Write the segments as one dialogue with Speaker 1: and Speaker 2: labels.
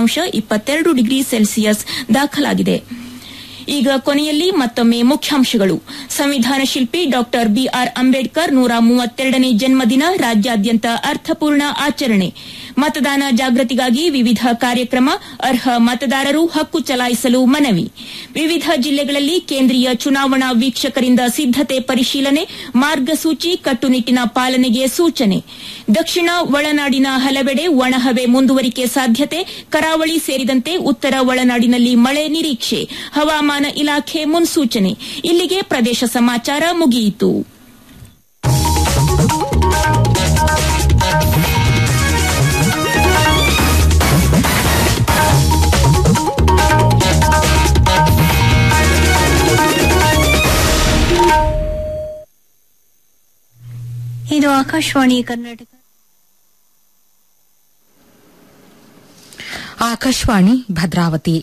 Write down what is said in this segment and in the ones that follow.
Speaker 1: ಉಷ್ಣಾಂಶ ಇಪ್ಪತ್ತೆರಡು degree Celsius ದಾಖಲಾಗಿದೆ ಈಗ ಕೊನೆಯಲ್ಲಿ ಮತ್ತೊಮ್ಮೆ ಮುಖ್ಯಾಂಶಗಳು ಸಂವಿಧಾನ ಶಿಲ್ಪಿ ಡಾಕ್ಟರ್ ಬಿಆರ್ ಅಂಬೇಡ್ಕರ್ ನೂರ ಮೂವತ್ತೆರಡನೇ ಜನ್ಮದಿನ ರಾಜ್ಯಾದ್ಯಂತ ಅರ್ಥಪೂರ್ಣ ಆಚರಣೆ ಮತದಾನ ಜಾಗೃತಿಗಾಗಿ ವಿವಿಧ ಕಾರ್ಯಕ್ರಮ ಅರ್ಹ ಮತದಾರರು ಹಕ್ಕು ಚಲಾಯಿಸಲು ಮನವಿ ವಿವಿಧ ಜಿಲ್ಲೆಗಳಲ್ಲಿ ಕೇಂದ್ರೀಯ ಚುನಾವಣಾ ವೀಕ್ಷಕರಿಂದ ಸಿದ್ದತೆ ಪರಿಶೀಲನೆ ಮಾರ್ಗಸೂಚಿ ಕಟ್ಟುನಿಟ್ಟಿನ ಪಾಲನೆಗೆ ಸೂಚನೆ ದಕ್ಷಿಣ ಒಳನಾಡಿನ ಹಲವೆಡೆ ಒಣಹವೆ ಮುಂದುವರಿಕೆ ಸಾಧ್ಯತೆ ಕರಾವಳಿ ಸೇರಿದಂತೆ ಉತ್ತರ ಒಳನಾಡಿನಲ್ಲಿ ಮಳೆ ನಿರೀಕ್ಷೆ ಹವಾಮಾನ ಇಲಾಖೆ ಮುನ್ಸೂಚನೆ ಇಲ್ಲಿಗೆ ಪ್ರದೇಶ ಸಮಾಚಾರ ಮುಗಿಯಿತು
Speaker 2: ಇದು ಆಕಾಶವಾಣಿ ಕರ್ನಾಟಕ
Speaker 3: ಆಕಾಶವಾಣಿ ಭದ್ರಾವತಿ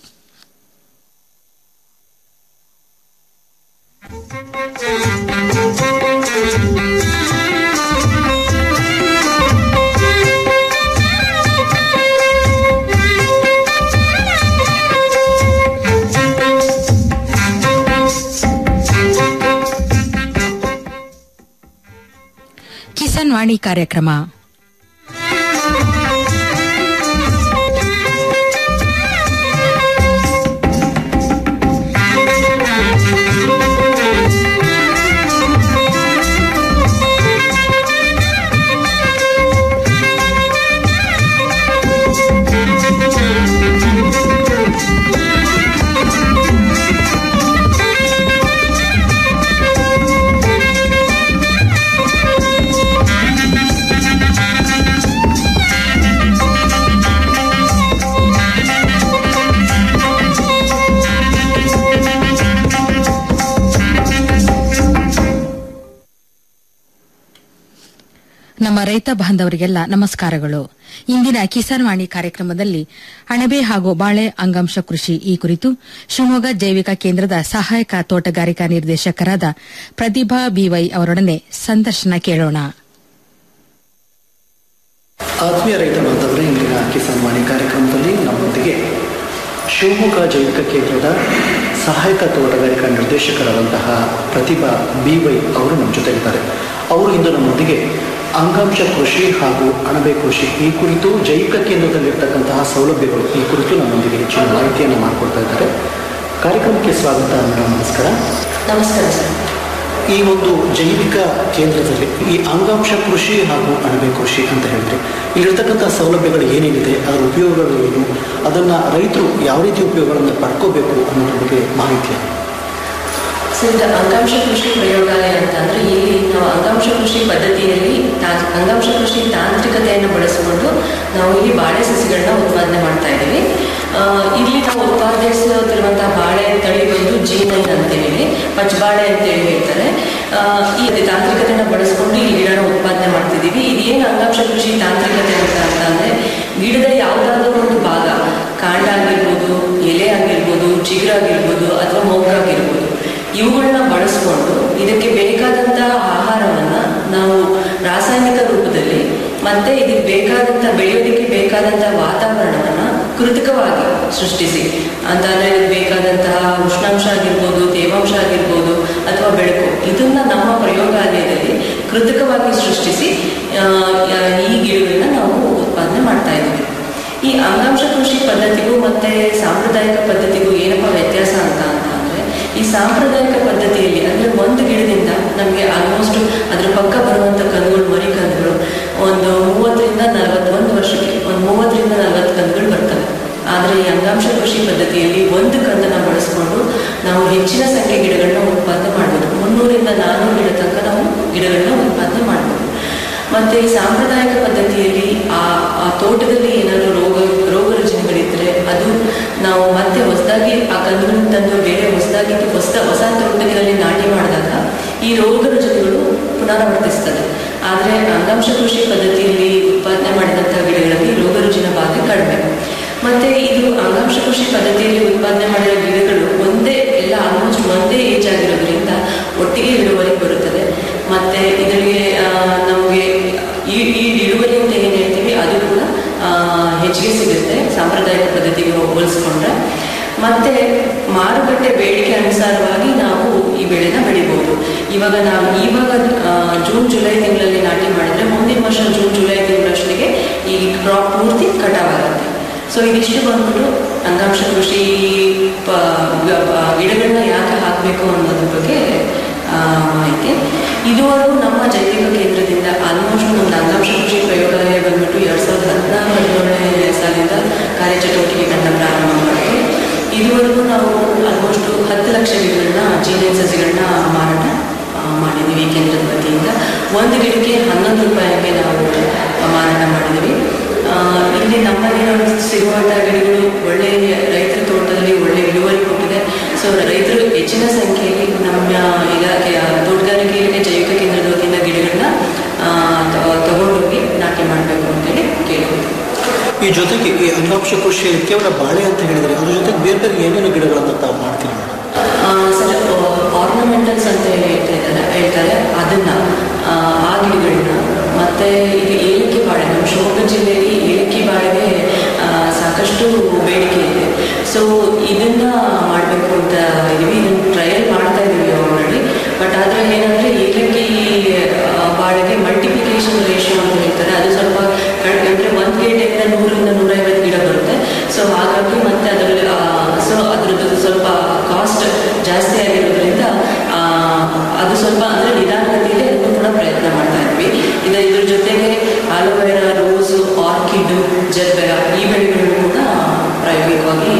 Speaker 3: ಕಿಸಾನ್ ವಾಣಿ ಕಾರ್ಯಕ್ರಮ ನಮ್ಮ ರೈತ ಬಾಂಧವರಿಗೆಲ್ಲ ನಮಸ್ಕಾರಗಳು ಇಂದಿನ ಕಿಸಾನ್ ವಾಣಿ ಕಾರ್ಯಕ್ರಮದಲ್ಲಿ ಅಣಬೆ ಹಾಗೂ ಬಾಳೆ ಅಂಗಾಂಶ ಕೃಷಿ ಈ ಕುರಿತು ಶಿವಮೊಗ್ಗ ಜೈವಿಕ ಕೇಂದ್ರದ ಸಹಾಯಕ ತೋಟಗಾರಿಕಾ ನಿರ್ದೇಶಕರಾದ ಪ್ರತಿಭಾ ಬಿವೈ ಅವರೊಡನೆ ಸಂದರ್ಶನ ಕೇಳೋಣ
Speaker 4: ಆತ್ಮೀಯ ರೈತ ಬಾಂಧವರೇ ಇಂದಿನ ಕಿಸಾನ್ ವಾಣಿ ಕಾರ್ಯಕ್ರಮದಲ್ಲಿ ನಮ್ಮೊಂದಿಗೆ ಶಿವಮೊಗ್ಗ ಜೈವಿಕ ಕೇಂದ್ರದ ಸಹಾಯಕ ತೋಟಗಾರಿಕಾ ನಿರ್ದೇಶಕರಾದಂತಹ ಪ್ರತಿಭಾ ಬಿ ವೈ ಅವರು ನಮ್ಮ ಜೊತೆಗಿದ್ದಾರೆ ಅವರು ಇಂದು ನಮ್ಮೊಂದಿಗೆ ಅಂಗಾಂಶ ಕೃಷಿ ಹಾಗೂ ಅಣಬೆ ಕೃಷಿ ಈ ಕುರಿತು ಜೈವಿಕ ಕೇಂದ್ರದಲ್ಲಿರ್ತಕ್ಕಂತಹ ಸೌಲಭ್ಯಗಳು ಈ ಕುರಿತು ನಮ್ಮೊಂದಿಗೆ ಹೆಚ್ಚಿನ ಮಾಹಿತಿಯನ್ನು ಮಾಡಿಕೊಡ್ತಾ ಇದ್ದಾರೆ ಕಾರ್ಯಕ್ರಮಕ್ಕೆ ಸ್ವಾಗತ ಮೇಡಮ್ ನಮಸ್ಕಾರ
Speaker 5: ನಮಸ್ಕಾರ ಸರ್
Speaker 4: ಈ ಒಂದು ಜೈವಿಕ ಕೇಂದ್ರದಲ್ಲಿ ಈ ಅಂಗಾಂಶ ಕೃಷಿ ಹಾಗೂ ಅಣಬೆ ಕೃಷಿ ಅಂತ ಹೇಳಿದ್ರೆ ಇಲ್ಲಿರ್ತಕ್ಕಂಥ ಸೌಲಭ್ಯಗಳು ಏನೇನಿದೆ ಅದರ ಉಪಯೋಗಗಳು ಏನು ಅದನ್ನು ರೈತರು ಯಾವ ರೀತಿ ಉಪಯೋಗಗಳನ್ನು ಪಡ್ಕೋಬೇಕು ಅನ್ನೋದ್ರ ಬಗ್ಗೆ ಮಾಹಿತಿ
Speaker 5: ಸರ್ ಇದು ಅಂಗಾಂಶ ಕೃಷಿ ಪ್ರಯೋಗಾಲಯ ಅಂತ ಅಂದ್ರೆ ಇಲ್ಲಿ ನಾವು ಅಂಗಾಂಶ ಕೃಷಿ ಪದ್ಧತಿಯಲ್ಲಿ ತಾ- ಅಂಗಾಂಶ ಕೃಷಿ ತಾಂತ್ರಿಕತೆಯನ್ನು ಬಳಸಿಕೊಂಡು ನಾವು ಇಲ್ಲಿ ಬಾಳೆ ಸಸಿಗಳನ್ನ ಉತ್ಪಾದನೆ ಮಾಡ್ತಾ ಇದ್ದೀವಿ ಆ, ಇಲ್ಲಿ ನಾವು ಉತ್ಪಾದಿಸುತ್ತಿರುವಂತಹ ಬಾಳೆ ತಳಿ ಬಂದು ಜಿ ನೈನ್ ಅಂತ ಹೇಳಿ ಪಚ್ಚಬಾಳೆ ಅಂತೇಳಿ ಹೇಳ್ತಾರೆ ಆ, ಈ ತಾಂತ್ರಿಕತೆಯನ್ನು ಬಳಸ್ಕೊಂಡು ಈ ಗಿಡನ ಉತ್ಪಾದನೆ ಮಾಡ್ತಿದ್ದೀವಿ ಇದೇನು ಅಂಗಾಂಶ ಕೃಷಿ ತಾಂತ್ರಿಕತೆ ಅಂತ ಅಂತ ಅಂದ್ರೆ ಗಿಡದ ಯಾವುದಾದ್ರೂ ಒಂದು ಭಾಗ ಕಾಂಡ ಆಗಿರ್ಬೋದು ಎಲೆ ಆಗಿರ್ಬೋದು ಚಿಗುರಾಗಿರ್ಬೋದು ಅಥವಾ ಮೊಗ್ಗಾಗಿರ್ಬೋದು ಇವುಗಳನ್ನ ಬಳಸ್ಕೊಂಡು ಇದಕ್ಕೆ ಬೇಕಾದಂತಹ ಆಹಾರವನ್ನ ನಾವು ರಾಸಾಯನಿಕ ರೂಪದಲ್ಲಿ ಮತ್ತೆ ಇದಕ್ಕೆ ಬೇಕಾದಂತ ಬೆಳೆಯೋದಕ್ಕೆ ಬೇಕಾದಂತ ವಾತಾವರಣವನ್ನ ಕೃತಕವಾಗಿ ಸೃಷ್ಟಿಸಿ ಅಂತಂದ್ರೆ ಇದಕ್ಕೆ ಬೇಕಾದಂತಹ ಉಷ್ಣಾಂಶ ಆಗಿರ್ಬೋದು ತೇವಾಂಶ ಆಗಿರ್ಬೋದು ಅಥವಾ ಬೆಳಕು ಇದನ್ನ ನಮ್ಮ ಪ್ರಯೋಗಾಲಯದಲ್ಲಿ ಕೃತಕವಾಗಿ ಸೃಷ್ಟಿಸಿ ಆ, ಈ ಗಿಡಗಳನ್ನ ನಾವು ಉತ್ಪಾದನೆ ಮಾಡ್ತಾ ಇದ್ದೀವಿ ಈ ಅಂಗಾಂಶ ಕೃಷಿ ಪದ್ಧತಿಗೂ ಮತ್ತೆ ಸಾಂಪ್ರದಾಯಿಕ ಪದ್ಧತಿಗೂ ಏನಪ್ಪ ವ್ಯತ್ಯಾಸ ಅಂತ ಅಂತ ಅಂದ್ರೆ ಈ ಸಾಂಪ್ರದಾಯಿಕ ಪದ್ಧತಿಯಲ್ಲಿ ಅಂದ್ರೆ ಒಂದು ಗಿಡದಿಂದ ನಮಗೆ ಆಲ್ಮೋಸ್ಟ್ ಅದ್ರ ಪಕ್ಕ ಬರುವಂತ ಕಂದುಗಳು ಮರಿ ಕಂದುಗಳು ಒಂದು ಮೂವತ್ತರಿಂದ ನಲವತ್ತೊಂದು ವರ್ಷಕ್ಕೆ ಒಂದು ಮೂವತ್ತರಿಂದ ನಲವತ್ತು ಕಂದುಗಳು ಬರ್ತವೆ ಆದರೆ ಈ ಅಂಗಾಂಶ ಕೃಷಿ ಪದ್ಧತಿಯಲ್ಲಿ ಒಂದು ಕಂದನ್ನ ಬಳಸ್ಕೊಂಡು ನಾವು ಹೆಚ್ಚಿನ ಸಂಖ್ಯೆ ಗಿಡಗಳನ್ನ ಉತ್ಪಾದನೆ ಮಾಡ್ಬೋದು ಮುನ್ನೂರಿಂದ ನಾನ್ನೂರು ಗಿಡ ತನಕ ನಾವು ಗಿಡಗಳನ್ನ ಉತ್ಪಾದನೆ ಮಾಡ್ಬೋದು ಮತ್ತೆ ಈ ಸಾಂಪ್ರದಾಯಿಕ ಪದ್ಧತಿಯಲ್ಲಿ ಆ ಆ ತೋಟದಲ್ಲಿ ಏನಾದರೂ ರೋಗ ರೋಗ ರುಜಿನಗಳಿದ್ರೆ ಅದು ನಾವು ಮತ್ತೆ ಹೊಸದಾಗಿ ಆ ಕಂದುಗಳನ್ನು ತಂದು ಬೇರೆ ಹೊಸದಾಗಿ ಹೊಸ ಹೊಸ ತೋಟದಲ್ಲಿ ನಾಟಿ ಮಾಡಿದಾಗ ಈ ರೋಗ ರುಜಿನಗಳು ಪುನರಾವರ್ತಿಸ್ತದೆ ಆದರೆ ಅಂಗಾಂಶ ಕೃಷಿ ಪದ್ಧತಿಯಲ್ಲಿ ಉತ್ಪಾದನೆ ಮಾಡಿದಂತಹ ಗಿಡಗಳಲ್ಲಿ ರೋಗ ರುಜಿನ ಬಾಧೆ ಕಡಿಮೆ ಮತ್ತೆ ಇದು ಅಂಗಾಂಶ ಕೃಷಿ ಪದ್ಧತಿಯಲ್ಲಿ ಉತ್ಪಾದನೆ ಮಾಡಿರೋ ಗಿಡಗಳು ಒಂದೇ ಎಲ್ಲ ಆಲ್ಮೋಸ್ಟ್ ಒಂದೇ ಏಜ್ ಆಗಿರೋದ್ರಿಂದ ಒಟ್ಟಿಗೆ ಇಳುವರಿ ಬರುತ್ತದೆ ಮತ್ತೆ ಇದರಿಗೆ ಆ, ನಮಗೆ ಈ ಈ ಇಳುವರಿ ಅಂತ ಏನು ಹೇಳ್ತೀವಿ ಅದು ಕೂಡ ಆ, ಹೆಚ್ಚಿಗೆ ಸಿಗುತ್ತೆ ಸಾಂಪ್ರದಾಯಿಕ ಸಾಂಪ್ರದಾಯಿಕ ಪದ್ಧತಿಗೆ ಹೋಲಿಸ್ಕೊಂಡ್ರೆ ಮತ್ತೆ ಮಾರುಕಟ್ಟೆ ಬೇಡಿಕೆ ಅನುಸಾರವಾಗಿ ನಾವು ಈ ಬೆಳೆನ ಬೆಳಿಬಹುದು ಇವಾಗ ನಾವು ಇವಾಗ ಆ, ಜೂನ್ ಜುಲೈ ತಿಂಗಳಲ್ಲಿ ನಾಟಿ ಮಾಡಿದ್ರೆ ಮುಂದಿನ ವರ್ಷ ಜೂನ್ ಜುಲೈ ತಿಂಗಳಷ್ಟೊತ್ತಿಗೆ ಈ ಕ್ರಾಪ್ ಪೂರ್ತಿ ಕಟಾವ್ ಆಗುತ್ತೆ ಸೊ ಇದಿಷ್ಟು ಬಂದ್ಬಿಟ್ಟು ಅಂಗಾಂಶ ಕೃಷಿ ಪ- ಗ- ಪ- ಗಿಡಗಳನ್ನ ಯಾಕೆ ಹಾಕಬೇಕು ಅನ್ನೋದ್ರ ಬಗ್ಗೆ ಆ, ಮಾಹಿತಿ ಇದುವರೆಗೂ ನಮ್ಮ ಜೈವಿಕ ಕೇಂದ್ರದಿಂದ ಆಲ್ಮೋಸ್ಟ್ ಒಂದು ಅಂಗಾಂಶ ಕೃಷಿ ಪ್ರಯೋಗಾಲಯ ಬಂದ್ಬಿಟ್ಟು ಎರಡ್ ಸಾವಿರದ ಹದಿನಾರು ಹದಿನೇಳನೇ ಸಾಲಿಂದ ಕಾರ್ಯಚಟುವಟಿಕೆಗಳನ್ನ ಪ್ರಾರಂಭ ಮಾಡಿದ್ವಿ ಇದುವರೆಗೂ ನಾವು ಆಲ್ಮೋಸ್ಟ್ ಹತ್ತು ಲಕ್ಷ ಗಿಡಗಳನ್ನ ಜೀನೇನ್ ಸಸಿಗಳನ್ನ ಮಾರಾಟ ಆ, ಮಾಡಿದ್ದೀವಿ ಈ ಕೇಂದ್ರದ ವತಿಯಿಂದ ಒಂದು ಗಿಡಕ್ಕೆ ಹನ್ನೊಂದು ರೂಪಾಯಿಗೆ ನಾವು ಮಾರಾಟ ಮಾಡಿದ್ದೀವಿ ಆ, ಇಲ್ಲಿ ನಮ್ಮಲ್ಲಿ ನಾವು ಸಿಗುವಂತಹ ಗಿಡಗಳು ಒಳ್ಳೆ ರೈತರ ತೋಟದಲ್ಲಿ ಒಳ್ಳೆ ಇಳುವರಿ ಕೊಟ್ಟಿದೆ ಸೊ ರೈತರು ಹೆಚ್ಚಿನ ಸಂಖ್ಯೆಯಲ್ಲಿ ನಮ್ಮ ಇಲಾಖೆಯ ತೋಟಗಾರಿಕೆ ಇಲಾಖೆ ಜೈವಿಕ ಕೇಂದ್ರದ ವತಿಯಿಂದ ಗಿಡಗಳನ್ನ ಆ, ತ- ತಗೊಂಡೋಗಿ ನಾಟಿ ಮಾಡಬೇಕು ಅಂತೇಳಿ ಕೇಳ್ಕೊತೀವಿ
Speaker 4: ಈ ಜೊತೆಗೆ ಈ ಅಂಗಾಂಶ ಕೃಷಿಯಲ್ಲಿ ಕೇವಲ ಬಾಳೆ ಅಂತ ಹೇಳಿದರೆ ಅದ್ರ ಜೊತೆಗೆ ಬೇರೆ ಬೇರೆ ಏನೇನು ಗಿಡಗಳನ್ನು ತಾವು ಮಾಡ್ತೀರಿ ಮೇಡಮ್?
Speaker 5: ಸರ್ ಆರ್ನಮೆಂಟಲ್ಸ್ ಅಂತ ಹೇಳಿ ಹೇಳ್ತಾ ಇದ್ದಾರೆ ಹೇಳ್ತಾರೆ ಅದನ್ನ ಆ, ಆ ಗಿಡಗಳನ್ನ ಮತ್ತೆ ಇದು ಏಲಕ್ಕಿ ಬಾಳೆ ನಮ್ಮ ಶಿವಮೊಗ್ಗ ಜಿಲ್ಲೆಯಲ್ಲಿ ಏಲಕ್ಕಿ ಬಾಳೆಗೆ ಆ, ಸಾಕಷ್ಟು ಬೇಡಿಕೆ ಇದೆ ಸೊ ಇದನ್ನ ಮಾಡಬೇಕು ಅಂತ ಇದೀವಿ ಇದನ್ನ ಟ್ರಯಲ್ ಮಾಡ್ತಾ ಇದೀವಿ ಆಲ್ರೆಡಿ ಬಟ್ ಆದರೆ ಏನಂದ್ರೆ ಏಲಕ್ಕಿ ಆ, ಬಾಳೆಗೆ ಮಲ್ಟಿಪ್ಲಿಕೇಶನ್ ರೇಷಿಯೋ ಅಂತ ಹೇಳ್ತಾರೆ ಅದು ಸ್ವಲ್ಪ ಕಡಿಮೆ ಅಂದರೆ ಒಂದು ಗಿಡದಿಂದ ನೂರಿಂದ ನೂರೈವತ್ತು ಗಿಡ ಬರುತ್ತೆ ಸೊ ಹಾಗಾಗಿ ಮತ್ತೆ ಅದರಲ್ಲಿ ಸೊ ಅದ್ರದ್ದು ಸ್ವಲ್ಪ ಕಾಸ್ಟ್ ಜಾಸ್ತಿ ಆಗಿರೋದ್ರಿಂದ ಆ, ಅದು ಸ್ವಲ್ಪ ಅಂದರೆ ನಿಧಾನಗತಿಯಲ್ಲಿ ಅದನ್ನು ಕೂಡ ಪ್ರಯತ್ನ ಮಾಡ್ತಾ ಇದ್ವಿ ಇದು ಇದ್ರ ಜೊತೆಗೆ ಆಲೋವೆರಾ ರೋಸು ಆರ್ಕಿಡ್ ಜರ್ಬೆರಾ ಈ ಬೆಳೆಗಳನ್ನು ಕೂಡ ಪ್ರಾಯೋಗಿಕವಾಗಿ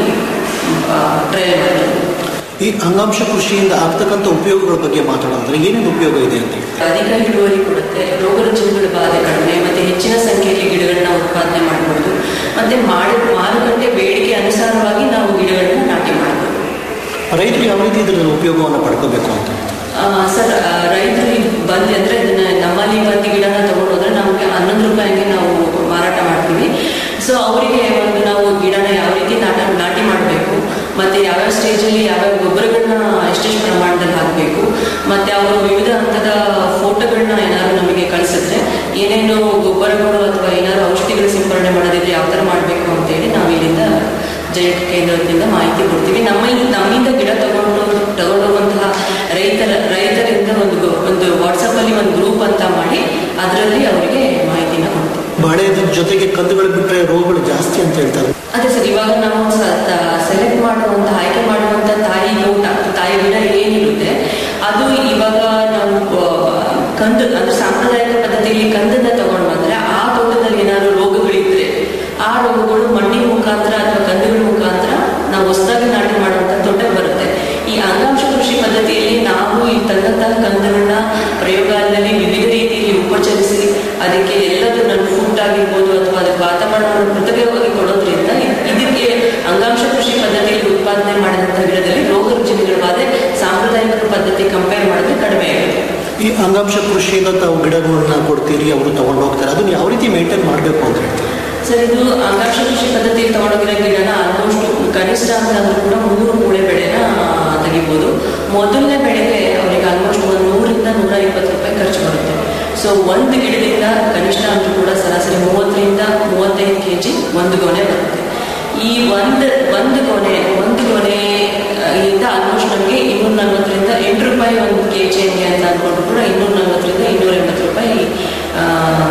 Speaker 5: ಟ್ರಯಲ್ ಮಾಡಿದ್ವಿ
Speaker 4: ಈ ಅಂಗಾಂಶ ಕೃಷಿಯಿಂದ ಆಗ್ತಕ್ಕಂಥ ಉಪಯೋಗಗಳ ಬಗ್ಗೆ ಮಾತಾಡೋದ್ರೆ ಏನೇನು ಉಪಯೋಗ ಇದೆ ಅಂತ ಹೇಳ್ತೀರಿ?
Speaker 5: ಅಧಿಕ ಇಳುವರಿ ಕೊಡುತ್ತೆ ರೋಗ ರುಜಿನಗಳ ಬಾಧೆ ಕಡಿಮೆ ಮತ್ತೆ ಹೆಚ್ಚಿನ ಸಂಖ್ಯೆಯಲ್ಲಿ ಗಿಡಗಳನ್ನ ಉತ್ಪಾದನೆ ಮಾಡಬಹುದು ಮತ್ತೆ ಮಾಡಿ ಮಾರುಕಟ್ಟೆ ಬೇಡಿಕೆ ಅನುಸಾರವಾಗಿ ನಾವು ಗಿಡಗಳನ್ನ ನಾಟಿ ಮಾಡಬಹುದು
Speaker 4: ರೈತರು ಯಾವ ರೀತಿ ಇದರ ಉಪಯೋಗವನ್ನು ಪಡ್ಕೋಬೇಕು ಅಂತ
Speaker 5: ಆ, ಸರ್ ಆ, ರೈತರು ಇದು ಬಂದು ಅಂದ್ರೆ ಇದನ್ನ ನಮ್ಮಲ್ಲಿ ಬಂದು ಗಿಡನ ತಗೊಂಡೋದ್ರೆ ನಮಗೆ ಹನ್ನೊಂದು ರೂಪಾಯಿಗೆ ನಾವು ಮಾರಾಟ ಮಾಡ್ತೀವಿ ಸೊ ಅವರಿಗೆ ಒಂದು ನಾವು ಗಿಡನ ಯಾವ ರೀತಿ ನಾಟ ನಾಟಿ ಮಾಡಬೇಕು ಮತ್ತೆ ಯಾವ್ಯಾವ ಸ್ಟೇಜಲ್ಲಿ ಯಾವ್ಯಾವ ಗೊಬ್ಬರಗಳನ್ನ ಎಷ್ಟೆಷ್ಟು ಪ್ರಮಾಣದಲ್ಲಿ ಹಾಕಬೇಕು ಮತ್ತೆ ಅವರು ವಿವಿಧ ಹಂತದ ಫೋಟೋಗಳನ್ನ ಏನಾದ್ರು ನಮಗೆ ಕಳಿಸಿದ್ರೆ ಏನೇನು ಗೊಬ್ಬರಗಳು ಅಥವಾ ಏನಾದ್ರು ಔಷಧಿಗಳು ಸಿಂಪರಣೆ ಮಾಡೋದಿದ್ರೆ ಯಾವ ಥರ ಮಾಡಬೇಕು ಅಂತೇಳಿ ನಾವು ಇಲ್ಲಿಂದ ಜೈವಿಕ ಕೇಂದ್ರದಿಂದ ಮಾಹಿತಿ ಕೊಡ್ತೀವಿ ನಮ್ಮಲ್ಲಿ ನಮ್ಮಿಂದ ಗಿಡ ತಗೊಂಡು ತಗೊಂಡೋಗುವಂತಹ ರೈತರ ರೈತರಿಂದ ಒಂದು ಗೊ- ಒಂದು ವಾಟ್ಸಪ್ ಅಲ್ಲಿ ಒಂದು ಗ್ರೂಪ್ ಅಂತ ಮಾಡಿ ಅದರಲ್ಲಿ ಅವರಿಗೆ ಮಾಹಿತಿನ ಕೊಡ್ತೀವಿ
Speaker 4: ಬಾಳೆ ಜೊತೆಗೆ ಕಂದುಗಳು ಬಿಟ್ಟರೆ ರೋಗಗಳು ಜಾಸ್ತಿ ಅಂತ ಹೇಳ್ತಾರೆ
Speaker 5: ಅದೇ ಸರ್ ಇವಾಗ ನಾವು ಸೆಲೆಕ್ಟ್ ಮಾಡುವಂತ ಆಯ್ಕೆ ಮಾಡುವಂತ ತಾಯಿ ತೋಟ ತಾಯಿ ಗಿಡ ಏನಿರುತ್ತೆ ಅದು ಇವಾಗ ನಾವು ಆ, ಕಂದು ಅಂದ್ರೆ ಸಾಂಪ್ರದಾಯಿಕ ಪದ್ಧತಿಯಲ್ಲಿ ಕಂದನ್ನ ತಗೊಂಡು ಬಂದ್ರೆ ಆ ತೋಟದಲ್ಲಿ ಏನಾದ್ರು ರೋಗಗಳಿದ್ರೆ ಆ ರೋಗಗಳು ಮಣ್ಣಿನ ಮುಖಾಂತರ ಅಥವಾ ಕಂದುಗಳ ಮುಖಾಂತರ ನಾವು ಹೊಸದಾಗಿ ನಾಟಿ ಮಾಡುವಂತ ತೋಟಕ್ಕೆ ಬರುತ್ತೆ ಈ ಅಂಗಾಂಶ ಕೃಷಿ ಪದ್ಧತಿಯಲ್ಲಿ ನಾವು ಈ ತಂದಂತಹ ಕಂದುಗಳನ್ನ ಪ್ರಯೋಗಾಲಯದಲ್ಲಿ ವಿವಿಧ ರೀತಿಯಲ್ಲಿ ಉಪಚರಿಸಿ ಅದಕ್ಕೆ ಎಲ್ಲದನ್ನ ಫುಡ್ ಆಗಿರ್ಬೋದು ಅಥವಾ ಅದಕ್ಕೆ ವಾತಾವರಣವನ್ನು ಕೃತಕವಾಗಿ ಕೊಡೋದ್ರಿಂದ ಇದ್- ಇದಕ್ಕೆ ಅಂಗಾಂಶ ಕೃಷಿ ಪದ್ಧತಿಯಲ್ಲಿ ಉತ್ಪಾದನೆ ಮಾಡಿದಂತಹ ಗಿಡದಲ್ಲಿ ರೋಗ ರುಜಿನಗಳ ಬಾಧೆ ಸಾಂಪ್ರದಾಯಿಕ ಪದ್ಧತಿ ಕಂಪೇರ್ ಮಾಡಿದ್ರೆ ಕಡಿಮೆ ಆಗುತ್ತೆ
Speaker 4: ಈ ಅಂಗಾಂಶ ಕೃಷಿಯಿಂದ ತಾವು ಗಿಡಗಳನ್ನ ಕೊಡ್ತೀರಿ ಅವರು ತಗೊಂಡು ಹೋಗ್ತಾರೆ ಅದನ್ನ ಯಾವ ರೀತಿ ಮೇಂಟೈನ್ ಮಾಡಬೇಕು ಅಂತ ಹೇಳ್ತೀರಿ
Speaker 5: ಸರ್ ಇದು ಅಂಗಾಂಶ ಕೃಷಿ ಪದ್ಧತಿಯಲ್ಲಿ ತಗೊಂಡೋಗಿರೋ ಗಿಡನ ಆಲ್ಮೋಸ್ಟ್ ಕನಿಷ್ಠ ಅಂತ ಅಂದ್ರೂ ಕೂಡ ಮೂರು ಮೂಳೆ ಬೆಳೆನ ತೆಗಿಬೋದು ಮೊದಲನೇ ಬೆಳೆಗೆ ಅವರಿಗೆ ಆಲ್ಮೋಸ್ಟ್ ಒಂದು ನೂರಿಂದ ನೂರ ಇಪ್ಪತ್ತು ರೂಪಾಯಿ ಖರ್ಚು ಬರುತ್ತೆ ಸೊ ಒಂದು ಗಿಡದಿಂದ ಕನಿಷ್ಠ ಅಂತೂ ಕೂಡ ಸರಾಸರಿ ಮೂವತ್ತರಿಂದ ಮೂವತ್ತೈದು ಕೆ ಜಿ ಒಂದು ಗೊನೆ ಬರುತ್ತೆ ಈ ಒಂದು ಒಂದು ಗೊನೆ ಒಂದು ಗೊನೆ ಆ, ಇಂದ ಆಲ್ಮೋಸ್ಟ್ ನಮಗೆ ಇನ್ನೂರ ನಲ್ವತ್ತರಿಂದ ಎಂಟು ರೂಪಾಯಿ ಒಂದು ಕೆ ಜಿ ಹಂಗೆ ಅಂತ ಅಂದ್ಕೊಂಡು ಕೂಡ ಇನ್ನೂರ ನಲ್ವತ್ತರಿಂದ ಇನ್ನೂರ ಎಂಬತ್ತು ರೂಪಾಯಿ ಆ,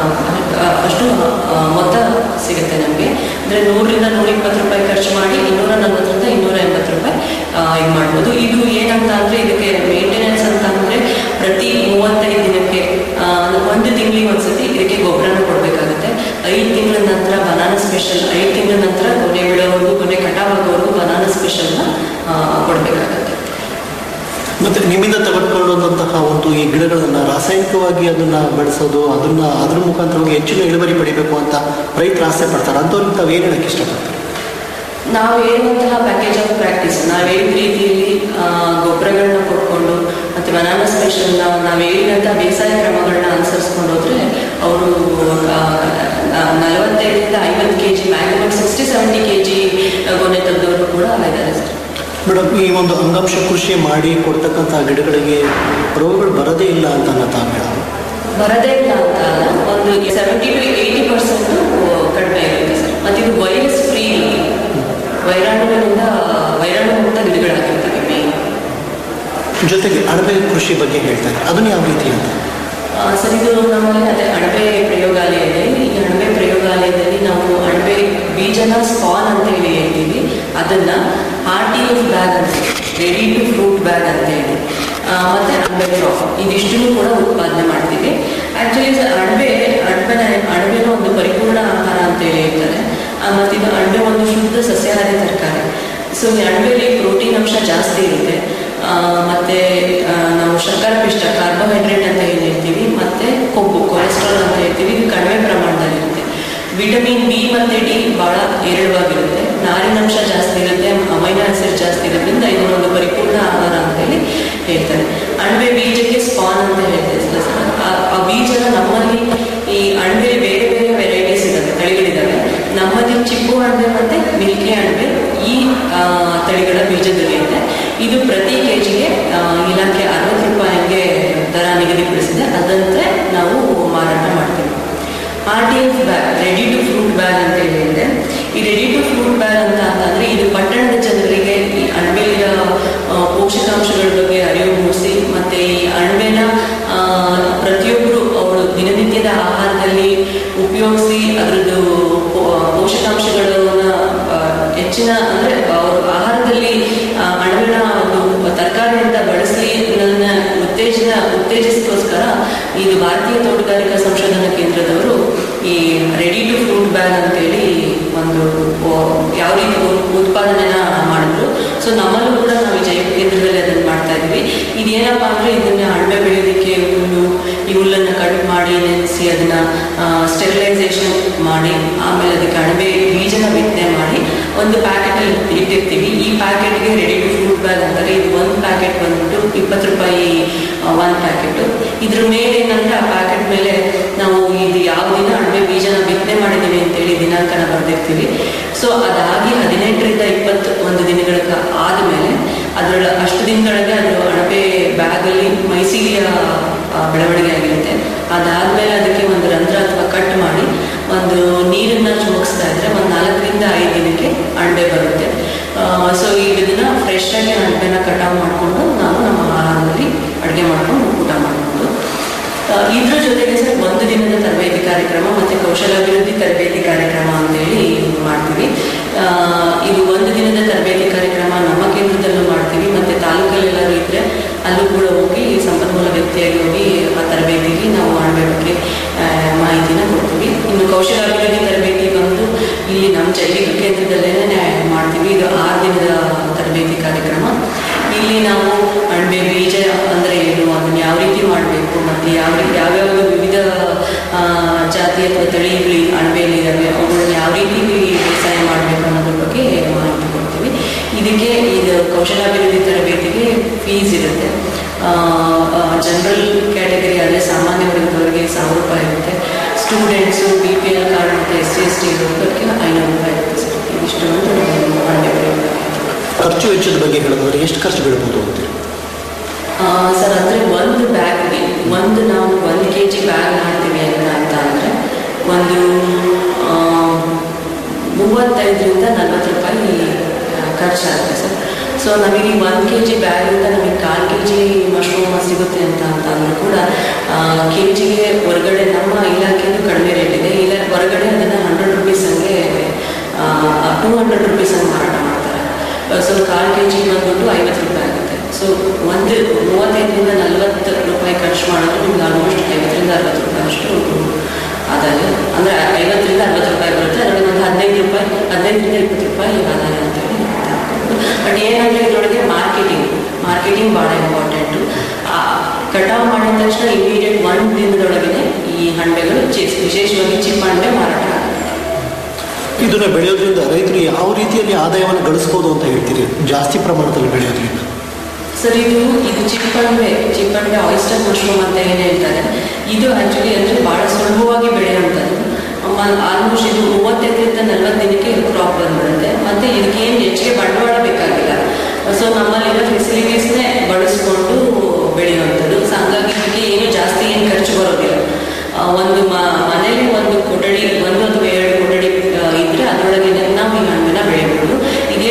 Speaker 5: ಆ, ಅಷ್ಟು ಆ, ಮೊತ್ತ ಸಿಗುತ್ತೆ ನಮಗೆ ಅಂದರೆ ನೂರರಿಂದ ನೂರ ಇಪ್ಪತ್ತು ರೂಪಾಯಿ ಖರ್ಚು ಮಾಡಿ ಇನ್ನೂರ ನಲ್ವತ್ತರಿಂದ ಇನ್ನೂರ ಎಂಬತ್ತು ರೂಪಾಯಿ ಇದು ಮಾಡ್ಬೋದು ಇದು ಏನಂತ ಅಂದರೆ ಇದಕ್ಕೆ ಮೇಂಟೆನೆನ್ಸ್ ಅಂತ ಅಂದರೆ ಪ್ರತಿ ಮೂವತ್ತೈದು ದಿನಕ್ಕೆ ಆ, ಒಂದು ತಿಂಗಳಿಗೆ ಒಂದ್ಸತಿ ಇದಕ್ಕೆ ಗೊಬ್ಬರನ ಕೊಡಬೇಕಾಗುತ್ತೆ ಐದು ತಿಂಗಳ ನಂತರ ಬನಾನಾ ಸ್ಪೆಷಲ್ ಐದು ತಿಂಗಳ ನಂತರ ಕೊನೆ ಬೀಳೋವರೆಗೂ ಕೊನೆ ಕಟಾವ್ ಆಗೋವರೆಗೂ ಬನಾನಾ ಸ್ಪೆಷಲ್ನ ಕೊಡಬೇಕಾಗತ್ತೆ
Speaker 4: ಮತ್ತೆ ನಿಮ್ಮಿಂದ ತೆಗೆದುಕೊಳ್ಳುವಂತಹ ಒಂದು ಈ ಗಿಡಗಳನ್ನ ರಾಸಾಯನಿಕವಾಗಿ ಅದನ್ನ ಬೆಳೆಸೋದು ಅದನ್ನ ಅದ್ರ ಮುಖಾಂತರವಾಗಿ ಹೆಚ್ಚಿನ ಇಳುವರಿ ಪಡಿಬೇಕು ಅಂತ ರೈತರು ಆಸೆ ಪಡ್ತಾರೆ ಅಂಥವ್ರಿಗೆ ತಾವು ಏನು ಹೇಳಕ್ಕೆ ಇಷ್ಟಪಡ್ತಾರೆ
Speaker 5: ನಾವು ಹೇಳುವಂತಹ ಪ್ಯಾಕೇಜ್ ಆಫ್ ಪ್ರಾಕ್ಟೀಸ್ ನಾವು ಹೇಳಿದ ರೀತಿಯಲ್ಲಿ ಆ, ಗೊಬ್ಬರಗಳನ್ನ ಕೊಟ್ಕೊಂಡು ಮತ್ತೆ ಬನಾನಾ ಸ್ಪೆಷಲ್ನ ನಾವು ಹೇಳಿದಂಥ ಬೇಸಾಯ ಕ್ರಮಗಳನ್ನ ಅನುಸರಿಸ್ಕೊಂಡು ಹೋದ್ರೆ ಅವರು ನಲವತ್ತೈದರಿಂದ ಐವತ್ತು K G maximum sixty seventy K G ಗೊನೆ ತೆಗೆದವರು ಕೂಡ ಇದ್ದಾರೆ ಸರ್
Speaker 4: ಮೇಡಮ್ ಈ ಒಂದು ಅಂಗಾಂಶ ಕೃಷಿ ಮಾಡಿ ಕೊಡ್ತಕ್ಕಂಥ ಗಿಡಗಳಿಗೆ ರೋಗಗಳು ಬರೋದೇ ಇಲ್ಲ ಅಂತ ತಾವು ಹೇಳೋದು
Speaker 5: ಬರದೇ ಇಲ್ಲ ಅಂತ ಅಲ್ಲ ಒಂದು ಸೆವೆಂಟಿ ಟು ಏಯ್ಟಿ ಪರ್ಸೆಂಟ್ ಕಡಿಮೆ ಇರುತ್ತೆ ಸರ್ ಮತ್ತೆ ಇದು ವೈರಸ್ ಫ್ರೀ ವೈರಾಣುಗಳಿಂದ ವೈರಾಣು ಮುಕ್ತ ಗಿಡಗಳಾಗಿರ್ತವೆ ಮೇನ್
Speaker 4: ಜೊತೆಗೆ ಅಣಬೆ ಕೃಷಿ ಬಗ್ಗೆ ಹೇಳ್ತಾರೆ ಅದನ್ನು ಯಾವ ರೀತಿ ಅಂತ
Speaker 5: ಆ, ಸರ್ ಇದು ನಮ್ಮಲ್ಲಿ ಅದೇ ಅಣಬೆ ಪ್ರಯೋಗಾಲಯ ಇದೆ ಈ ಅಣಬೆ ಪ್ರಯೋಗಾಲಯದಲ್ಲಿ ನಾವು ಅಣಬೆ ಬೀಜನ ಸ್ಪಾನ್ ಅಂತ ಹೇಳಿ ಹೇಳ್ತೀವಿ ಅದನ್ನ ಆರ್ ಟಿ ಎಫ್ ಬ್ಯಾಗ್ ಅಂತ ರೆಡಿ ಟು ಫ್ರೂಟ್ ಬ್ಯಾಗ್ ಅಂತ ಹೇಳಿ ಆ, ಮತ್ತೆ ಅಣಬೆ ಕ್ರಾಪ್ ಇದಿಷ್ಟನ್ನು ಕೂಡ ಉತ್ಪಾದನೆ ಮಾಡ್ತೀವಿ ಆಕ್ಚುಲಿ ಸರ್ ಅಣಬೆ ಅಣಬೆನ ಅಣಬೆನ ಒಂದು ಪರಿಪೂರ್ಣ ಆಹಾರ ಅಂತ ಹೇಳಿ ಹೇಳ್ತಾರೆ ಆ, ಮತ್ತೆ ಇದು ಅಣಬೆ ಒಂದು ಶುದ್ಧ ಸಸ್ಯಾಹಾರಿ ತರಕಾರಿ ಸೊ ಈ ಅಣಬೆಯಲ್ಲಿ ಪ್ರೋಟೀನ್ ಅಂಶ ಜಾಸ್ತಿ ಇರುತ್ತೆ ಆ, ಮತ್ತೆ ಆ, ನಾವು ಶರ್ಕರ ಪಿಷ್ಟ ಕಾರ್ಬೋಹೈಡ್ರೇಟ್ ಅಂತ ಏನ್ ಹೇಳ್ತೀವಿ ಮತ್ತೆ ಕೊಬ್ಬು ಕೊಲೆಸ್ಟ್ರಾಲ್ ಅಂತ ಹೇಳ್ತೀವಿ ಇದು ಕಡಿಮೆ ಪ್ರಮಾಣದಲ್ಲಿರುತ್ತೆ ವಿಟಮಿನ್ ಬಿ ಮತ್ತೆ ಡಿ ಬಹಳ ಹೇರಳವಾಗಿರುತ್ತೆ ನಾರಿನಂಶ ಜಾಸ್ತಿ ಇರುತ್ತೆ ಅಮೈನೋ ಆಸಿಡ್ ಜಾಸ್ತಿ ಇರೋದ್ರಿಂದ ಇದು ಒಂದು ಪರಿಪೂರ್ಣ ಆಹಾರ ಅಂತ ಹೇಳಿ ಹೇಳ್ತಾರೆ ಅಣಬೆ ಬೀಜಕ್ಕೆ ಸ್ಪಾನ್ ಅಂತ ಹೇಳ್ತಾರೆ ಸರ್ ಆ- ಆ ಬೀಜನ ನಮ್ಮಲ್ಲಿ ಈ ಅಣಬೆ ಬೇರೆ ಬೇರೆ ವೆರೈಟೀಸ್ ಇದಾವೆ ತಳಿಗಳಿದಾವೆ ನಮ್ಮಲ್ಲಿ ಚಿಪ್ಪು ಅಣಬೆ ಮತ್ತೆ ಮಿಲ್ಕಿ ಅಣಬೆ ಈ ಆ, ತಳಿಗಳ ಬೀಜದಲ್ಲಿ ಇದೆ ಇದು ಪ್ರತಿ ಕೆಜಿಗೆ ಇಲಾಖೆ ಅರವತ್ತು ರೂಪಾಯಿಗೆ ದರ ನಿಗದಿಪಡಿಸಿದೆ ಅದಂತೆ ನಾವು ಮಾರಾಟ ಮಾಡ್ತೀವಿ R T F bag ready to fruit bag ಅಂತ ಹೇಳಿದೆ ಈ ರೆಡಿ ಟು ಫ್ರೂಟ್ ಬ್ಯಾಗ್ ಅಂತ ಅಂತಂದ್ರೆ ಇದು ಪಟ್ಟಣದ ಜನರಿಗೆ ಈ ಅಣಬೆಯ ಆ, ಪೋಷಕಾಂಶಗಳ ಬಗ್ಗೆ ಅರಿವು ಮೂಡಿಸಿ ಮತ್ತೆ ಈ ಅಣಬೆನ ಆ, ಪ್ರತಿಯೊಬ್ಬರು ಅವರು ದಿನನಿತ್ಯದ ಆಹಾರದಲ್ಲಿ ಉಪಯೋಗಿಸಿ ಅದರದ್ದು ಪೋ- ಪೋಷಕಾಂಶಗಳನ್ನ ಆ, ಹೆಚ್ಚಿನ ಅಂದ್ರೆ ಅವರು ಆಹಾರದಲ್ಲಿ ಆ, ಅಣಬೆನ ಒಂದು ತರಕಾರಿ ಅಂತ ಬಳಸಲಿ ಅನ್ನೋದನ್ನ ಉತ್ತೇಜನ ಉತ್ತೇಜಿಸೋಸ್ಕರ ಇದು ಭಾರತೀಯ ತೋಟಗಾರಿಕಾ ಸಂಶೋಧನಾ ಕೇಂದ್ರದವರು ಈ ರೆಡಿ ಟು ಫ್ರೂಟ್ ಬ್ಯಾಗ್ ಅಂತೇಳಿ ಒಂದು ಓ- ಯಾವ ರೀತಿ ಉ- ಉತ್ಪಾದನೆನ ಮಾಡಿದ್ರು ಸೊ ನಮ್ಮಲ್ಲೂ ಕೂಡ ನಾವು ಈ ಜೈವ ಕೇಂದ್ರದಲ್ಲಿ ಅದನ್ನು ಮಾಡ್ತಾ ಇದ್ವಿ ಇದೇನಪ್ಪ ಅಂದ್ರೆ ಇದನ್ನ ಅಣಬೆ ಬೆಳೆಯೋದಕ್ಕೆ ಹುಲ್ಲು ಈ ಹುಲ್ಲನ್ನು ಕಟ್ ಮಾಡಿ ನೆನೆಸಿ ಅದನ್ನ ಸ್ಟೆರಿಲೈಸೇಷನ್ ಮಾಡಿ ಆಮೇಲೆ ಅದಕ್ಕೆ ಅಣಬೆ ಬೀಜನ ಬಿತ್ತನೆ ಮಾಡಿ ಒಂದು ಪ್ಯಾಕೆಟ್ ಅಲ್ಲಿ ಇಟ್ಟಿರ್ತೀವಿ ಈ ಪ್ಯಾಕೆಟ್ಗೆ ರೆಡಿ ಟು ಫ್ರೂಟ್ ಬ್ಯಾಗ್ ಅಂತಾರೆ ಇದು ಒಂದು ಪ್ಯಾಕೆಟ್ ಬಂದ್ಬಿಟ್ಟು ಇಪ್ಪತ್ತು ರೂಪಾಯಿ ಒಂದು ಪ್ಯಾಕೆಟ್ ಇದ್ರ ಮೇಲೆ ಏನಂದ್ರೆ ಆ ಪ್ಯಾಕೆಟ್ ಮೇಲೆ ನಾವು ಇದು ಯಾವ ದಿನ ಅಣಬೆ ಬೀಜನ ಬಿತ್ತನೆ ಮಾಡಿದ್ದೀವಿ ಅಂತೇಳಿ ದಿನಾಂಕನ ಬರೆದಿರ್ತೀವಿ ಸೊ ಅದಾಗಿ ಹದಿನೆಂಟರಿಂದ ಇಪ್ಪತ್ತು ಒಂದು ದಿನಗಳ ಕ- ಆದ್ಮೇಲೆ ಅದರ ಅಷ್ಟು ದಿನದೊಳಗೆ ಅದು ಅಣಬೆ ಬ್ಯಾಗಲ್ಲಿ ಮೈಸೀಲಿಯ ಆ, ಬೆಳವಣಿಗೆ ಆಗಿರುತ್ತೆ ಅದಾದ್ಮೇಲೆ ಅದಕ್ಕೆ ಒಂದು ರಂಧ್ರ ಅಥವಾ ಕಟ್ ಮಾಡಿ ಒಂದು ನೀರನ್ನ ಚುಮುಕ್ಸ್ತಾ ಇದ್ರೆ ಒಂದು ನಾಲ್ಕರಿಂದ ಐದು ದಿನಕ್ಕೆ ಅಣಬೆ ಬರುತ್ತೆ ಸೊ ಇದನ್ನ ಫ್ರೆಶ್ ಆಗಿ ಅಣಬೆನ ಕಟಾವು ಮಾಡಿಕೊಂಡು ನಾವು ನಮ್ಮ ಆಹಾರದಲ್ಲಿ ಅಡುಗೆ ಮಾಡ್ಕೊಂಡು ಊಟ ಮಾಡ್ಬೋದು ಆ, ಇದ್ರ ಜೊತೆಗೆ ಸರ್ ಒಂದು ದಿನದ ತರಬೇತಿ ಕಾರ್ಯಕ್ರಮ ಮತ್ತೆ ಕೌಶಲಾಭಿವೃದ್ಧಿ ತರಬೇತಿ ಕಾರ್ಯಕ್ರಮ ಅಂತೇಳಿ ಮಾಡ್ತೀವಿ ಆ, ಇದು ಒಂದು ದಿನದ ತರಬೇತಿ ಕಾರ್ಯಕ್ರಮ ನಮ್ಮ ಕೇಂದ್ರದಲ್ಲೂ ಮಾಡ್ತೀವಿ ಮತ್ತೆ ತಾಲೂಕಲ್ಲೆಲ್ಲರೂ ಇದ್ರೆ ಅಲ್ಲೂ ಕೂಡ ಹೋಗಿ ಸಂಪನ್ಮೂಲ ವ್ಯಕ್ತಿಯಾಗಿ ಹೋಗಿ ಆ ತರಬೇತಿಗೆ ನಾವು ಅಣಬೆ ಬಗ್ಗೆ ಆ, ಮಾಹಿತಿನ ಕೊಡ್ತೀವಿ ಇನ್ನು ಕೌಶಲಾಭಿವೃದ್ಧಿ ತರಬೇತಿ ಬಂದು ಇಲ್ಲಿ ನಮ್ಮ ಜೈವಿಕ ಕೇಂದ್ರದಲ್ಲೇ ಮಾಡ್ತೀವಿ ಇದು ಆರು ದಿನದ ತರಬೇತಿ ಕಾರ್ಯಕ್ರಮ ಇಲ್ಲಿ ನಾವು ಅಣಬೆ ಬೀಜ ಅಂದ್ರೆ ಏನು ಅದನ್ನ ಯಾವ ರೀತಿ ಮಾಡಬೇಕು ಮತ್ತೆ ಯಾವ ಯಾವ್ಯಾವ ವಿವಿಧ ಆ, ಜಾತಿ ಅಥವಾ ತಳಿಗಳು ಈ ಅಣಬೆಯಲ್ಲಿ ಇದಾವೆ ಅವುಗಳನ್ನ ಯಾವ ರೀತಿ ಬೇಸಾಯ ಮಾಡಬೇಕು ಅನ್ನೋದ್ರ ಬಗ್ಗೆ ಮಾಹಿತಿ ಕೊಡ್ತೀವಿ ಇದಕ್ಕೆ ಇದು ಕೌಶಲಾಭಿವೃದ್ಧಿ ತರಬೇತಿಗೆ ಫೀಸ್ ಇರುತ್ತೆ ಜನರಲ್ ಕ್ಯಾಟಗರಿ ಅಂದರೆ ಸಾಮಾನ್ಯ ವರ್ಗದವರಿಗೆ ಸಾವಿರ ರೂಪಾಯಿ ಇರುತ್ತೆ students B P L card ಮತ್ತು ಎಸ್ ಸಿ ಎಸ್ ಟಿ ಇರೋದಕ್ಕೆ ಐನೂರು ರೂಪಾಯಿ ಇರುತ್ತೆ ಸರ್ ಇದಿಷ್ಟು ಒಂದು ಅಣಬೆ ಪ್ರಯೋಗ
Speaker 4: ಖರ್ಚು ವೆಚ್ಚದ ಬಗ್ಗೆ ಹೇಳಿದ್ರೆ ಎಷ್ಟು ಖರ್ಚು ಬೀಳ್ಬೋದು ಅಂತೀರಿ
Speaker 5: ಆ, ಸರ್ ಅಂದರೆ ಒಂದು ಬ್ಯಾಗ್ಗೆ ಒಂದು ನಾವು ಒಂದು ಕೆ ಜಿ ಬ್ಯಾಗ್ ಮಾಡ್ತೀವಿ ಅಂತ ಅಂತ ಅಂದರೆ ಒಂದು ಆ, ಮೂವತ್ತೈದರಿಂದ ನಲ್ವತ್ತು ರೂಪಾಯಿ ಆ, ಖರ್ಚಾಗುತ್ತೆ ಸರ್ ಸೊ ನಮಗೆ ಒಂದು ಕೆ ಜಿ ಬ್ಯಾಗಿಂದ ನಮಗೆ ಕಾಲು ಕೆ ಜಿ ಮಶ್ರೂಮ್ ಸಿಗುತ್ತೆ ಅಂತ ಅಂತ ಅಂದರೂ ಕೂಡ ಕೆ ಜಿಗೆ ಹೊರಗಡೆ ನಮ್ಮ ಇಲಾಖೆದು ಕಡಿಮೆ ರೇಟ್ ಇದೆ ಇಲ್ಲ ಹೊರಗಡೆ ಅದನ್ನು ಹಂಡ್ರೆಡ್ ರುಪೀಸ್ ಹಂಗೆ ಟೂ ಹಂಡ್ರೆಡ್ ರುಪೀಸ್ ಹಂಗೆ ಮಾರಾಟ ಮಾಡ್ತಾರೆ ಸೊ ಕಾಲು ಕೆ ಜಿ ಬಂದ್ಬಿಟ್ಟು ಐವತ್ತು ರೂಪಾಯಿ ಆಗುತ್ತೆ ಸೊ ಒಂದು ಮೂವತ್ತೈದರಿಂದ ನಲ್ವತ್ತು ರೂಪಾಯಿ ಖರ್ಚು ಮಾಡಿದ್ರೆ ನಿಮ್ಗೆ ಆಲ್ಮೋಸ್ಟ್ ಐವತ್ತರಿಂದ ಅರವತ್ತು ರೂಪಾಯಿ ಅಷ್ಟು ಆದಾಯ ಅಂದರೆ ಐವತ್ತರಿಂದ ಅರವತ್ತು ರೂಪಾಯಿ ಬರುತ್ತೆ ಅದರಲ್ಲಿ ಒಂದು ಹದಿನೈದು ರೂಪಾಯಿ ಹದಿನೈದರಿಂದ ಇಪ್ಪತ್ತು ರೂಪಾಯಿ ಆದಾಯ ಅಂತ ಹೇಳಿ ಬಟ್ ಏನಂದರೆ ಇದರೊಳಗೆ ಮಾರ್ಕೆಟಿಂಗ್ ಮಾರ್ಕೆಟಿಂಗ್ ಭಾಳ ಇಂಪಾರ್ಟೆಂಟು ಕಟಾವು ಮಾಡಿದ ತಕ್ಷಣ ಇಮಿಡಿಯೇಟ್ ಒಂದು ದಿನದೊಳಗೆ ಈ ಹಣ್ಣುಗಳು ಚಿ- ವಿಶೇಷವಾಗಿ ಚಿಪ್ ಹಣ್ಣೆ ಮಾರಾಟ ಆಗುತ್ತೆ
Speaker 4: ಇದನ್ನ ಬೆಳೆಯೋದ್ರಿಂದ ರೈತರು ಯಾವ ರೀತಿಯಲ್ಲಿ ಆದಾಯವನ್ನು ಗಳಿಸ್ಬೋದು ಅಂತ ಹೇಳ್ತೀರಿ ಜಾಸ್ತಿ ಪ್ರಮಾಣದಲ್ಲಿ ಬೆಳೆಯೋದ್ರಿಂದ
Speaker 5: ಸರ್ ಇದು ಇದು ಚಿಪ್ಪಂಡೆ ಚಿಪ್ಪಂಡೆ ಆಯಿಸ್ಟರ್ ಮಶ್ರೂಮ್ ಅಂತ ಏನು ಹೇಳ್ತಾರೆ ಇದು ಆ್ಯಕ್ಚುಲಿ ಅಂದರೆ ಭಾಳ ಸುಲಭವಾಗಿ ಬೆಳೆಯುವಂಥದ್ದು ಆಲ್ಮೋಸ್ಟ್ ಇದು ಮೂವತ್ತೈದರಿಂದ ನಲ್ವತ್ತು ದಿನಕ್ಕೆ ಕ್ರಾಪ್ ಬಂದ್ಬಿಡುತ್ತೆ ಮತ್ತು ಇದಕ್ಕೆ ಏನು ಹೆಚ್ಚಿಗೆ ಬಂಡವಾಳ ಬೇಕಾಗಿಲ್ಲ ಸೊ ನಮ್ಮಲ್ಲಿರೋ ಫೆಸಿಲಿಟೀಸ್ನೇ ಬಳಸ್ಕೊಂಡು ಬೆಳೆಯುವಂಥದ್ದು ಸೊ ಹಂಗಾಗಿ ಇದಕ್ಕೆ ಏನು ಜಾಸ್ತಿ ಏನು ಖರ್ಚು ಬರೋದಿಲ್ಲ ಆ, ಒಂದು ಮ ಮನೇಲಿ ಒಂದು ಕೊಠಡಿ ಒಂದು ಅಥವಾ ಎರಡು ಕೊಠಡಿ ಆ, ಇದ್ರೆ ಅದರೊಳಗೆ ನಾವು ಈ ಹಣ್ಣನ್ನ ಬೆಳೆಯಬಹುದು ಇದೇ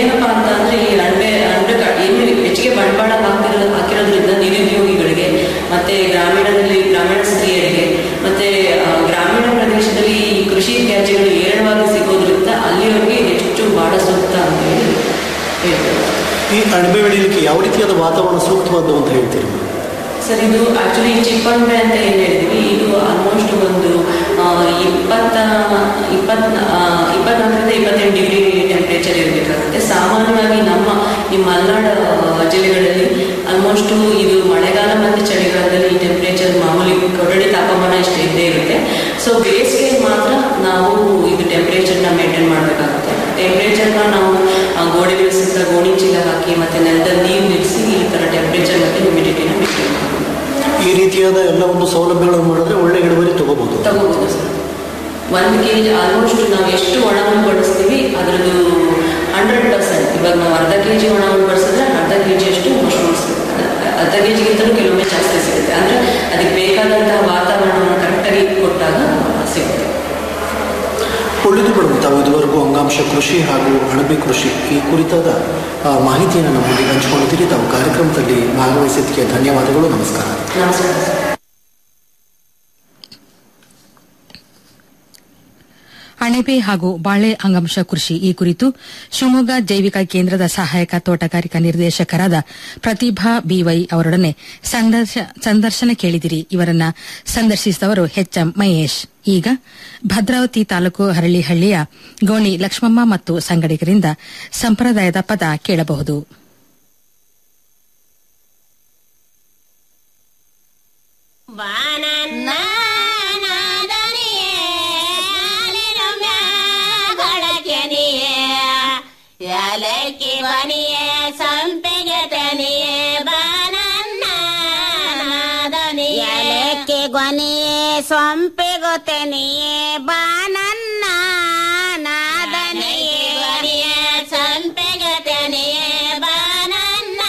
Speaker 4: ಈ ಅಣಬೆ ಬೆಳೀಲಿಕ್ಕೆ ಯಾವ ರೀತಿಯಾದ ವಾತಾವರಣ ಸೂಕ್ತವಾದ್ದು ಅಂತ ಹೇಳ್ತೀರಿ
Speaker 5: ಸರ್ ಇದು ಆಕ್ಚುಲಿ ಚಿಪ್ಪಂಬೆ ಅಂತ ಏನು ಹೇಳಿದ್ವಿ ಇದು ಆಲ್ಮೋಸ್ಟ್ ಒಂದು ಆ, ಇಪ್ಪತ್ತ ಇಪ್ಪತ್ ಆ, ಇಪ್ಪತ್ನಾಲ್ಕರಿಂದ ಇಪ್ಪತ್ತೆಂಟು ಡಿಗ್ರಿ ಟೆಂಪ್ರೇಚರ್ ಇರಬೇಕಾಗುತ್ತೆ ಸಾಮಾನ್ಯವಾಗಿ ನಮ್ಮ ಈ ಮಲೆನಾಡ ಜಿಲ್ಲೆಗಳಲ್ಲಿ ಆಲ್ಮೋಸ್ಟ್ ಇದು ಮಳೆಗಾಲ ಮತ್ತು ಚಳಿಗಾಲದಲ್ಲಿ ಈ ಟೆಂಪ್ರೇಚರ್ ಮಾಮೂಲಿ ಕೊರಡಿ ತಾಪಮಾನ ಇಷ್ಟೇ ಇದ್ದೇ ಇರುತ್ತೆ ಸೊ ಬೇಸಿಗೆ ಮಾತ್ರ ನಾವು ಇದು ಟೆಂಪ್ರೇಚರ್ನ ಮೇಂಟೈನ್ ಮಾಡಬೇಕಾಗುತ್ತೆ ಟೆಂಪ್ರೇಚರ್ನ ನಾವು ಆ, ಗೋಡೆಗಳ ಸುತ್ತ ಗೋಣಿ ಚೀಲ ಹಾಕಿ ಮತ್ತು ನೆಲದಲ್ಲಿ ನೀರು ನಿಲ್ಲಿಸಿ ಈ ಥರ ಟೆಂಪ್ರೇಚರ್ ಮತ್ತು ಹ್ಯುಮಿಡಿಟಿನ ಮೇಂಟೈನ್ ಮಾಡಬೇಕು
Speaker 4: ಈ ರೀತಿಯಾದ ಎಲ್ಲ ಒಂದು ಸೌಲಭ್ಯಗಳನ್ನು ಮಾಡಿದ್ರೆ ಒಳ್ಳೆ ಇಳುವರಿ ತಗೋಬಹುದು
Speaker 5: ತಗೋಬೋದು ಸರ್ ಒಂದು ಕೆ ಜಿ ಆಲ್ಮೋಸ್ಟ್ ನಾವು ಎಷ್ಟು ಒಣವನ್ನು ಬಳಸ್ತೀವಿ ಅದರದ್ದು ಹಂಡ್ರೆಡ್ ಪರ್ಸೆಂಟ್ ಇವಾಗ ನಾವು ಅರ್ಧ ಕೆ ಜಿ ಒಣವನ್ನು ಬಳಸಿದ್ರೆ ಅರ್ಧ ಕೆ ಜಿ ಅಷ್ಟು ಮಶ್ರೂಮ್ಸ್ ಸಿಗುತ್ತೆ ಅರ್ಧ ಕೆ ಜಿಗಿಂತಲೂ ಕೆಲವೊಮ್ಮೆ ಜಾಸ್ತಿ ಸಿಗುತ್ತೆ ಅಂದರೆ ಅದಕ್ಕೆ ಬೇಕಾದಂತಹ ವಾತಾವರಣವನ್ನು ಕರೆಕ್ಟಾಗಿ ಕೊಟ್ಟಾಗ ಸಿಗುತ್ತೆ
Speaker 4: ಒಳ್ಳೆಯದು ಮೇಡಮ್ ತಾವು ಇದುವರೆಗೂ ಅಂಗಾಂಶ ಕೃಷಿ ಹಾಗೂ ಅಣಬೆ ಕೃಷಿ ಈ ಕುರಿತಾದ ಆ, ಮಾಹಿತಿಯನ್ನು ನಮ್ಮೊಂದಿಗೆ ಹಂಚಿಕೊಂಡಿದ್ದೀರಿ ತಾವು ಕಾರ್ಯಕ್ರಮದಲ್ಲಿ ಭಾಗವಹಿಸಿದ್ದಕ್ಕೆ ಧನ್ಯವಾದಗಳು ನಮಸ್ಕಾರ
Speaker 5: ನಮಸ್ಕಾರ ಸರ್
Speaker 3: ಅಣಬೆ ಹಾಗೂ ಬಾಳೆ ಅಂಗಾಂಶ ಕೃಷಿ ಈ ಕುರಿತು ಶಿವಮೊಗ್ಗ ಜೈವಿಕ ಕೇಂದ್ರದ ಸಹಾಯಕ ತೋಟಗಾರಿಕಾ ನಿರ್ದೇಶಕರಾದ ಪ್ರತಿಭಾ ಬಿವೈ ಅವರೊಡನೆ ಸಂದರ್ಶ- ಸಂದರ್ಶನ ಕೇಳಿದಿರಿ ಇವರನ್ನ ಸಂದರ್ಶಿಸಿದವರು ಎಚ್ಎಂ ಮಹೇಶ್ ಈಗ ಭದ್ರಾವತಿ ತಾಲೂಕು ಹರಳಿಹಳ್ಳಿಯ ಗೋಣಿ ಲಕ್ಷ್ಮಮ್ಮ ಮತ್ತು ಸಂಗಡಿಗರಿಂದ ಸಂಪ್ರದಾಯದ ಪದ ಕೇಳಬಹುದು
Speaker 6: ಯಾಲಕ್ಕಿ ಬನಿಯೇ ಸಂಪಿಗೆ ತನಿಯೇ ಬಾನನ್ನ ಯಾಲಕ್ಕಿ ಗೊನಿಯೇ ಸೊಂಪಿಗು ತೆನಿಯೇ ಬಾನನ್ನ ನಾದನಿಯೇ ಗೊನಿಯೇ ಸಂಪಿಗೆ ತೆನಿಯೇ ಬಾನನ್ನ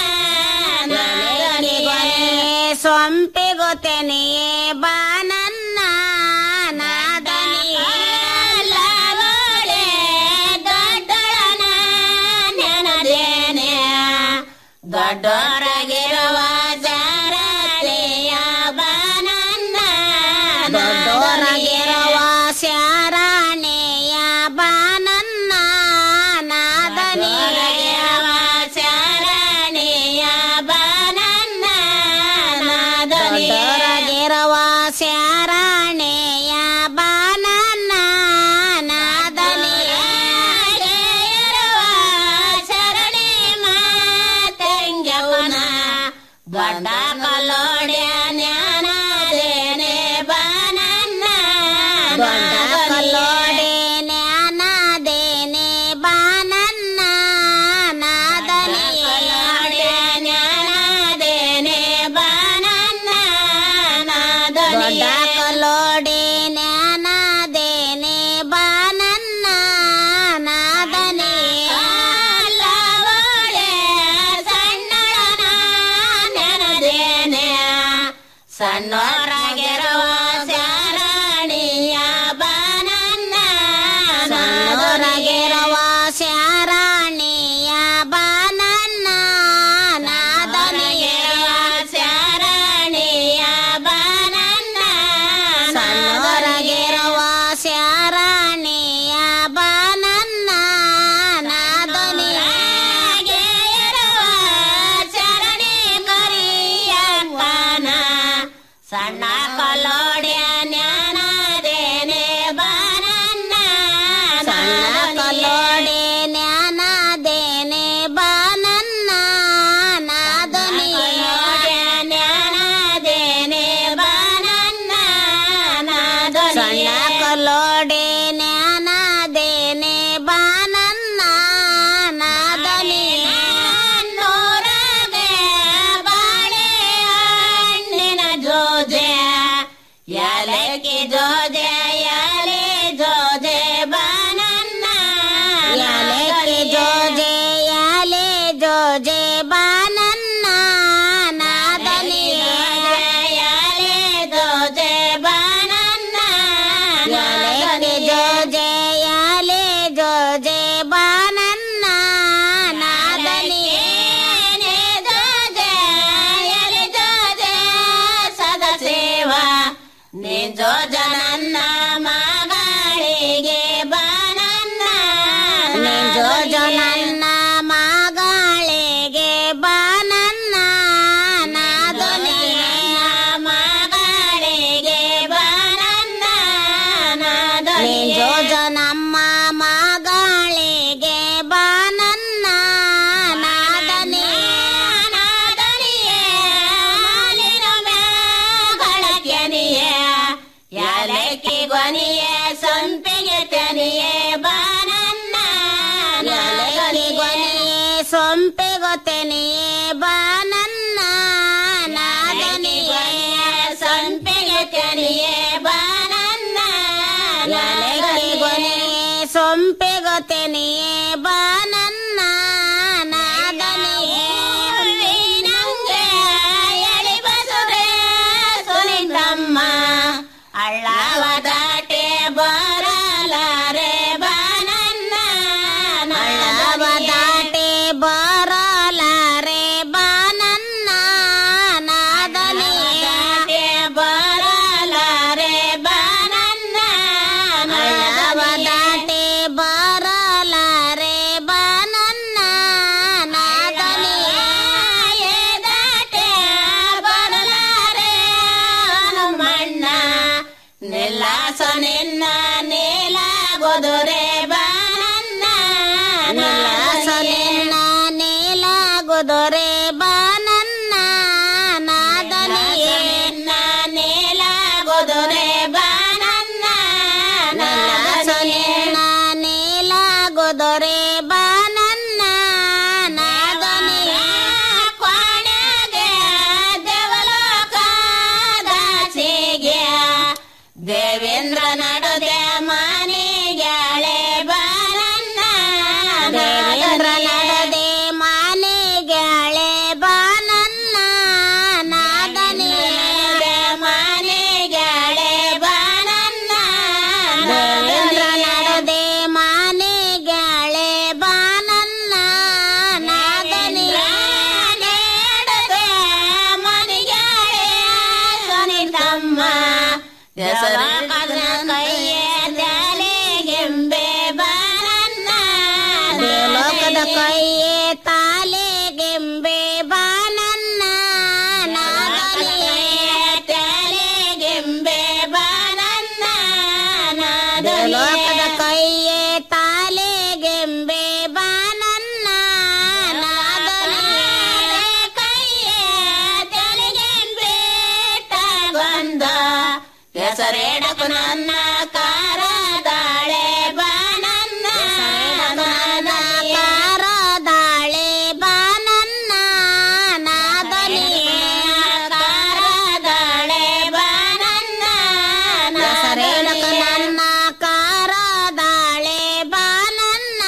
Speaker 6: ಸೊಂಪಿಗು ತೆನಿಯೇ ಬಾನನ್ನ ನಾದನಿಯೇ ಲಾಗೋಳೆ ದೊಡ್ಡಳನ ನೆನದೇನೆ ದೊಡ್ಡೋರಾಗಿರುವ ಜಾರತೆಯ ಬಾನನ್ನ ದೊಡ್ಡೋರಾಗಿರುವ ಶಾರಾಣೆಯ ಬಾನನ್ನ ನಾದನಿಯವ ಶಾರಾಣೆಯ ಬಾನನ್ನ ನಾದನಿಯವ ಶಾರಾಣೆಯ ಬಾನನ್ನ ನಾದನಿಯ ಶರಣೆ ಮಾತಂಗವನ ದೊಡ್ಡ ಕಲ್ಲೋಡ್ಯ ಜ್ಞಾನದೇನೆ ಬಾನನ್ನ ದೊಡ್ಡ ಕಲ್ಲೋಡೆ ಜ್ಞಾನದೇನೆ ಬಾನನ್ನ ನಾದನಿಯ ಜ್ಞಾನದೇನೆ ಬಾನನ್ನ ದೊಡ್ಡ ಕಲ್ಲೋಡೆ ಜ್ಞಾನದೇನೆ ಬಾನನ್ನ ನಾದನಿಯ ಸಣ್ಣಳನ ನೆನದೇನೆ ಸಣ್ಣೋರಾಗಿರುವ ಶಾರಾಣಿಯ ಬಾನನ್ನ ಸಣ್ಣೋರಾಗಿರುವ ಶಾರಾಣಿಯ ಬಾನನ್ನ ನಾದನಿಗಿರುವ ಶಾರಾಣಿಯ ಬಾನನ್ನ ಸಣ್ಣೋರಾಗಿರುವ ಶಾರಾಣಿಯ ಬಾನನ್ನ ನಾದನಿಗೆ ಇರುವ ಚರಣಿ ಕರಿಯಪ್ಪನ ಸಣ್ಣ ಕಲ್ಲೋಡ್ಯ ಜ್ಞಾನದೇನೆ ಬಾನನ್ನ ಸಣ್ಣ ಕಲ್ಲೋಡೆ ಜ್ಞಾನದೇನೆ ಬಾನನ್ನ ನಾದನಿಯ ಜ್ಞಾನದೇನೆ ಬಾನನ್ನ ಸಣ್ಣ ಕಲ್ಲೋಡೆ ಜ್ಞಾನದೇನೆ ಬಾನನ್ನ ನಾದನಿಯ ನೋರಗೆ ಬಾಳೆ ಹಣ್ಣಿನ ಜೋಜೆ ಯಾಲಕ್ಕಿ ಜೋಜೆ ಯಾಲೆ ಜೋಜೆ ಬಾನನ್ನ ಯಾಲಕ್ಕಿ ಜೋಜೆ ಯಾಲೆ ಜೋಜೆ ಬಾನನ್ನ ನಾದನಿಯ ಯಾಲೆ ಜೋಜೆ ಬಾನನ್ನ ಯಾಲಕ್ಕಿ ಜೋಜೆ ಯಾಲೆ ಜೋಜೆ ಬಾನನ್ನ ನಾದನಿಯ ಜೋಜೆ ಯಾಲೆ ಜೋಜೆ ಸದಾ ಸೇವಾ ನಿಜೋ ಜನನ್ನ ಮಗಳಿಗೆ ಬಾನನ್ನ ನಿಜೋ ಜನನ್ನ ಮಗಳಿಗೆ ಸೊಂಪೆಗೊತೆನೆಯೇ ಬಾನನ್ನ ನಾದನಿಗೆ ಸೊಂಪೆಗೊತೆನೆಯೇ ಬಾನನ್ನ ಗೊನೆಯೇ ಸೊಂಪೆಗೊತೆನೆಯೇ ಬಾನನ್ನ ನಾದನಿಗೆ ನಂಗೆ ಎಳಿ ಬಸುರೆ ಸುನಿತಮ್ಮ ಅಳ್ಳವ ದಾಟೆ ಬರಲಾರೆ ಬಾನನ್ನ ಅಳ್ಳವ ದಾಟೆ ಬರಲಾರೆ ಬಾನನ್ನ ನಾದನಿ ದಾಟೆ ಬರಲಾರೆ ಬಾನನ್ನ ಅಳ್ಳವ ದಾಟೆ ಬರಲಾರೆ ಬಾನನ್ನ ನಾದನಿ ದಾಟೆ ಬರಲಾರೆ ಹನುಮಣ್ಣ ನಿಲ್ಲಾಸ ನಿನ್ನ ನೀಲಾಗೋದುರೆ ಬಾನನ್ನ ನಿಲ್ಲಾಸ ನಿನ್ನ ನೀಲಾಗೋದುರೆ ಬಾನನ್ನ ನಾದನಿಯೇ ನಿನ್ನ ನೀಲಾಗೋದುರೆ ಬಾನನ್ನ ನಿಲ್ಲಾಸ ನಿನ್ನ ನೀಲಾಗೋದುರೆ ಬಾನನ್ನ ನಾದನಿಯೇ ಕ್ವಾಣೆಗೆ ದೇವಲೋಕದಾಚೆಗೆ ದೇವೇಂದ್ರ ನಡುದೆ ಮನೆಗ್ಯಾಳೆ ಬಾನನ್ನ ದೇವೇಂದ್ರ ನಡುದೆ ಮನೆಗ್ಯಾಳೆ ಬಾನನ್ನ ನಾದನಿಗೆ ಮನೆಗ್ಯಾಳೆ ಬಾನನ್ನ ದೇವೇಂದ್ರ ನಡುದೆ ಮನೆಗ್ಯಾಳೆ ಬಾನನ್ನ ನಾದನಿಗೆ ನಡುದೆ ಮನೆಗ್ಯಾಳೆ ಸುನಿತಮ್ಮ ಹೆಸರ ಕೈಯೇ ತಾಲೆಗೆಂಬೆ ಬಾನನ್ನ ಲೋಕದ ಕೈಯೇ ತಾಲೆಗೆಂಬೆ ಬಾನನ್ನ ನಾದನಿಯೇ ತಾಲೆಗೆಂಬೆ ಬಾನನ್ನ ಲೋಕದ ಕೈಯೇ ತಾಲೆಗೆಂಬೆ ಬಾನನ್ನ ನಾದನಿಯೇ ಕೈಯೇ ತಾಲೆಗೆಂಬೆ ಬಂದ ಹೆಸರೇಡಕು ನನ್ನ ಕಾರದಾಳೆ ಬಾನನ್ನ ಕಾರದಾಳೆ ಬಾನನ್ನ ನಾದನಿಯೇ ಕಾರದಾಳೆ ಬಾನನ್ನ ಹೆಸರೇಡಕು ನನ್ನ ಕಾರದಾಳೆ ಬಾನನ್ನ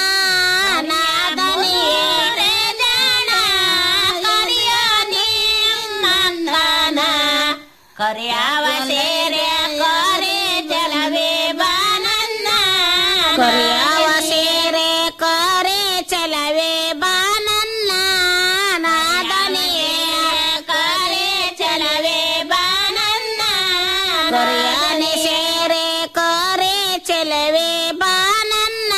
Speaker 6: ನಾದನಿಯೇ ಜಾಣ ಕರಿಯ ನಿಮ್ಮಂದನ ಕರಿಯಾವ ಸೇರೆ ಕರೆ ಚಲವೇ ಬಾನನ್ನ ಕರಿಯಾವ ಸೇರೆ ಕರೆ ಚಲವೇ ಬಾನನ್ನ ನಾದನಿಯೇ ಕರೆ ಚಲವೇ ಬಾನನ್ನ ಕರಿಯಾನಿ ಸೇರೆ ಕರೆ ಚಲವೇ ಬಾನನ್ನ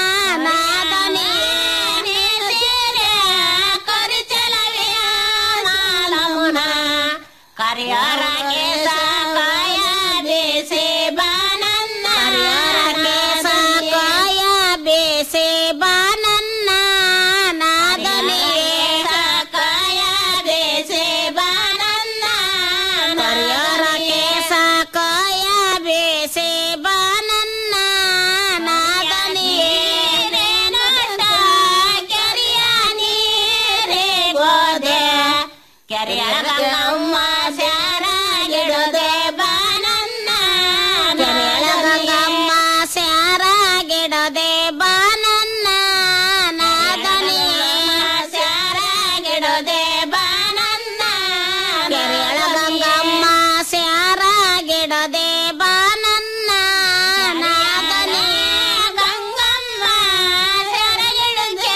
Speaker 6: ನಾದನಿಯೇ ಸೇರೆ ಕರೆ ಚಲವೇ ಮಾಲಮುನ ಕರಿಯರಗೆ ಸಾಕಾಯ ಬೇಸೆ ಬಾನನ್ನ ಕರಿಯರಗೆ ಸಾಕಾಯ ಬೇಸೆ ಬಾನನ್ನ ನಾದನಿಯೇ ಸಾಕಾಯ ಬೇಸೆ ಬಾನನ್ನ ಕರಿಯರಗೆ ಸಾಕಾಯ ಬೇಸೆ ಬಾನನ್ನ ನಾದನಿಯೇ ನೋಟ ಕೆರಿಯ ನೀರೇ ಗೋದೆ ಕೆರೆಯಳಗಮ್ಮ ಸ್ಯಾರಾಗಿಡದೆ ಬಾನನ್ನ ಕೆರೆಯಳಗಮ್ಮ ಸ್ಯಾರಾಗಿಡದೆ ಬಾನನ್ನ ನಾದನಿಯೇ ಸ್ಯಾರಾಗಿಡದೆ ಬಾನನ್ನ ಕೆರೆಯಳಗಮ್ಮ ಸ್ಯಾರಾಗಿಡದೆ ಬಾನನ್ನ ನಾದನಿಯೇ ಗಂಗಮ್ಮ ಸ್ಯಾರಾಗಿಡದೆ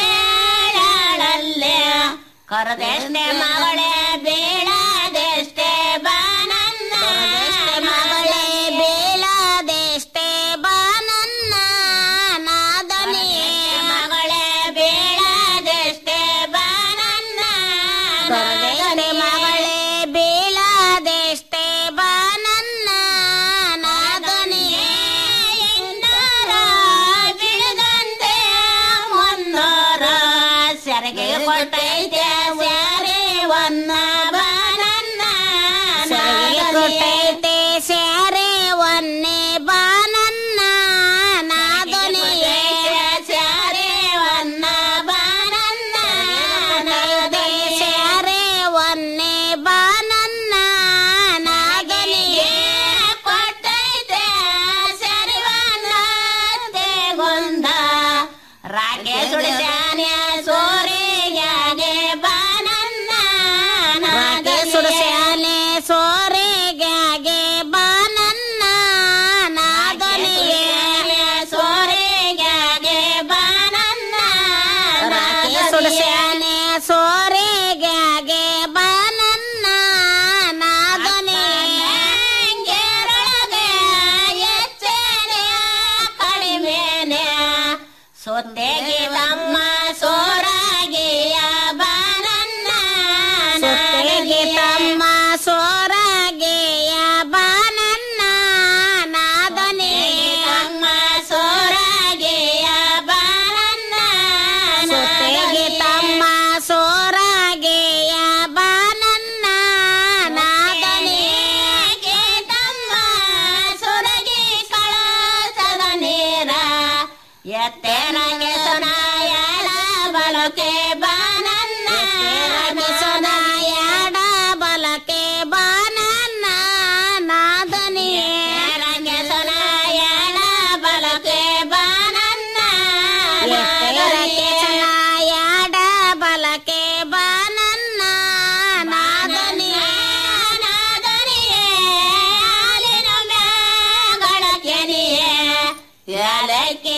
Speaker 6: ಕರದೆಷ್ಟೆ ಮಗಳೇ ಬೀಳದೆಷ್ಟೆ ಬಾನನ್ನ ಮಗಳೇ ಬೀಳದೆಷ್ಟೆ ಬಾನನ್ನ ನಾದನಿಯೇ ಮಗಳೇ ಬೀಳದೆಷ್ಟೆ ಬಾನನ್ನ ಕರದೆಷ್ಟೆ ಮಗಳೇ ಬೀಳದೆಷ್ಟೆ ಬಾನನ್ನ ನಾದನಿಯೇ ಎಂದರ ಬಿಡದಂತೆ ಮುನ್ನೋರ ಸೆರಗೆ ಕೊಟ್ಟೈತೆ ಸ್ಯಾರೆ ಒನ್ನ ಬಾನನ್ನ ಸೆರಗೆ ಕೊಟ್ಟೈತೆ ಸ್ಯಾರೆ ಒನ್ನೆ ಬಾನನ್ನ ನಾದನಿಯೇ ಸ್ಯಾರೆ ಒನ್ನ ಬಾನನ್ನ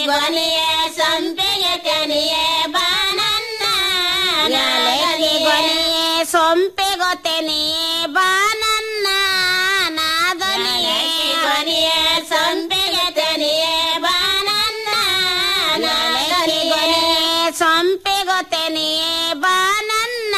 Speaker 6: ಗೊನೆಯೇ ಸಂಪಿಗೆ ತೆನೆಯೇ ಬಾನನ್ನ ಯಾಲಕ್ಕಿ ಗೊನೆಯೇ ಸೊಂಪಿಗೊ ತೆನೆಯೇ ಬಾನನ್ನ ನಾದನಿಯೇ ಗೊನೆಯೇ ಸಂಪಿಗೆ ತೆನೆಯೇ ಬಾನನ್ನ ನಾಲಕ್ಕಿ ಗೊನೆಯೇ ಸೊಂಪಿಗೊ ತೆನೆಯೇ ಬಾನನ್ನ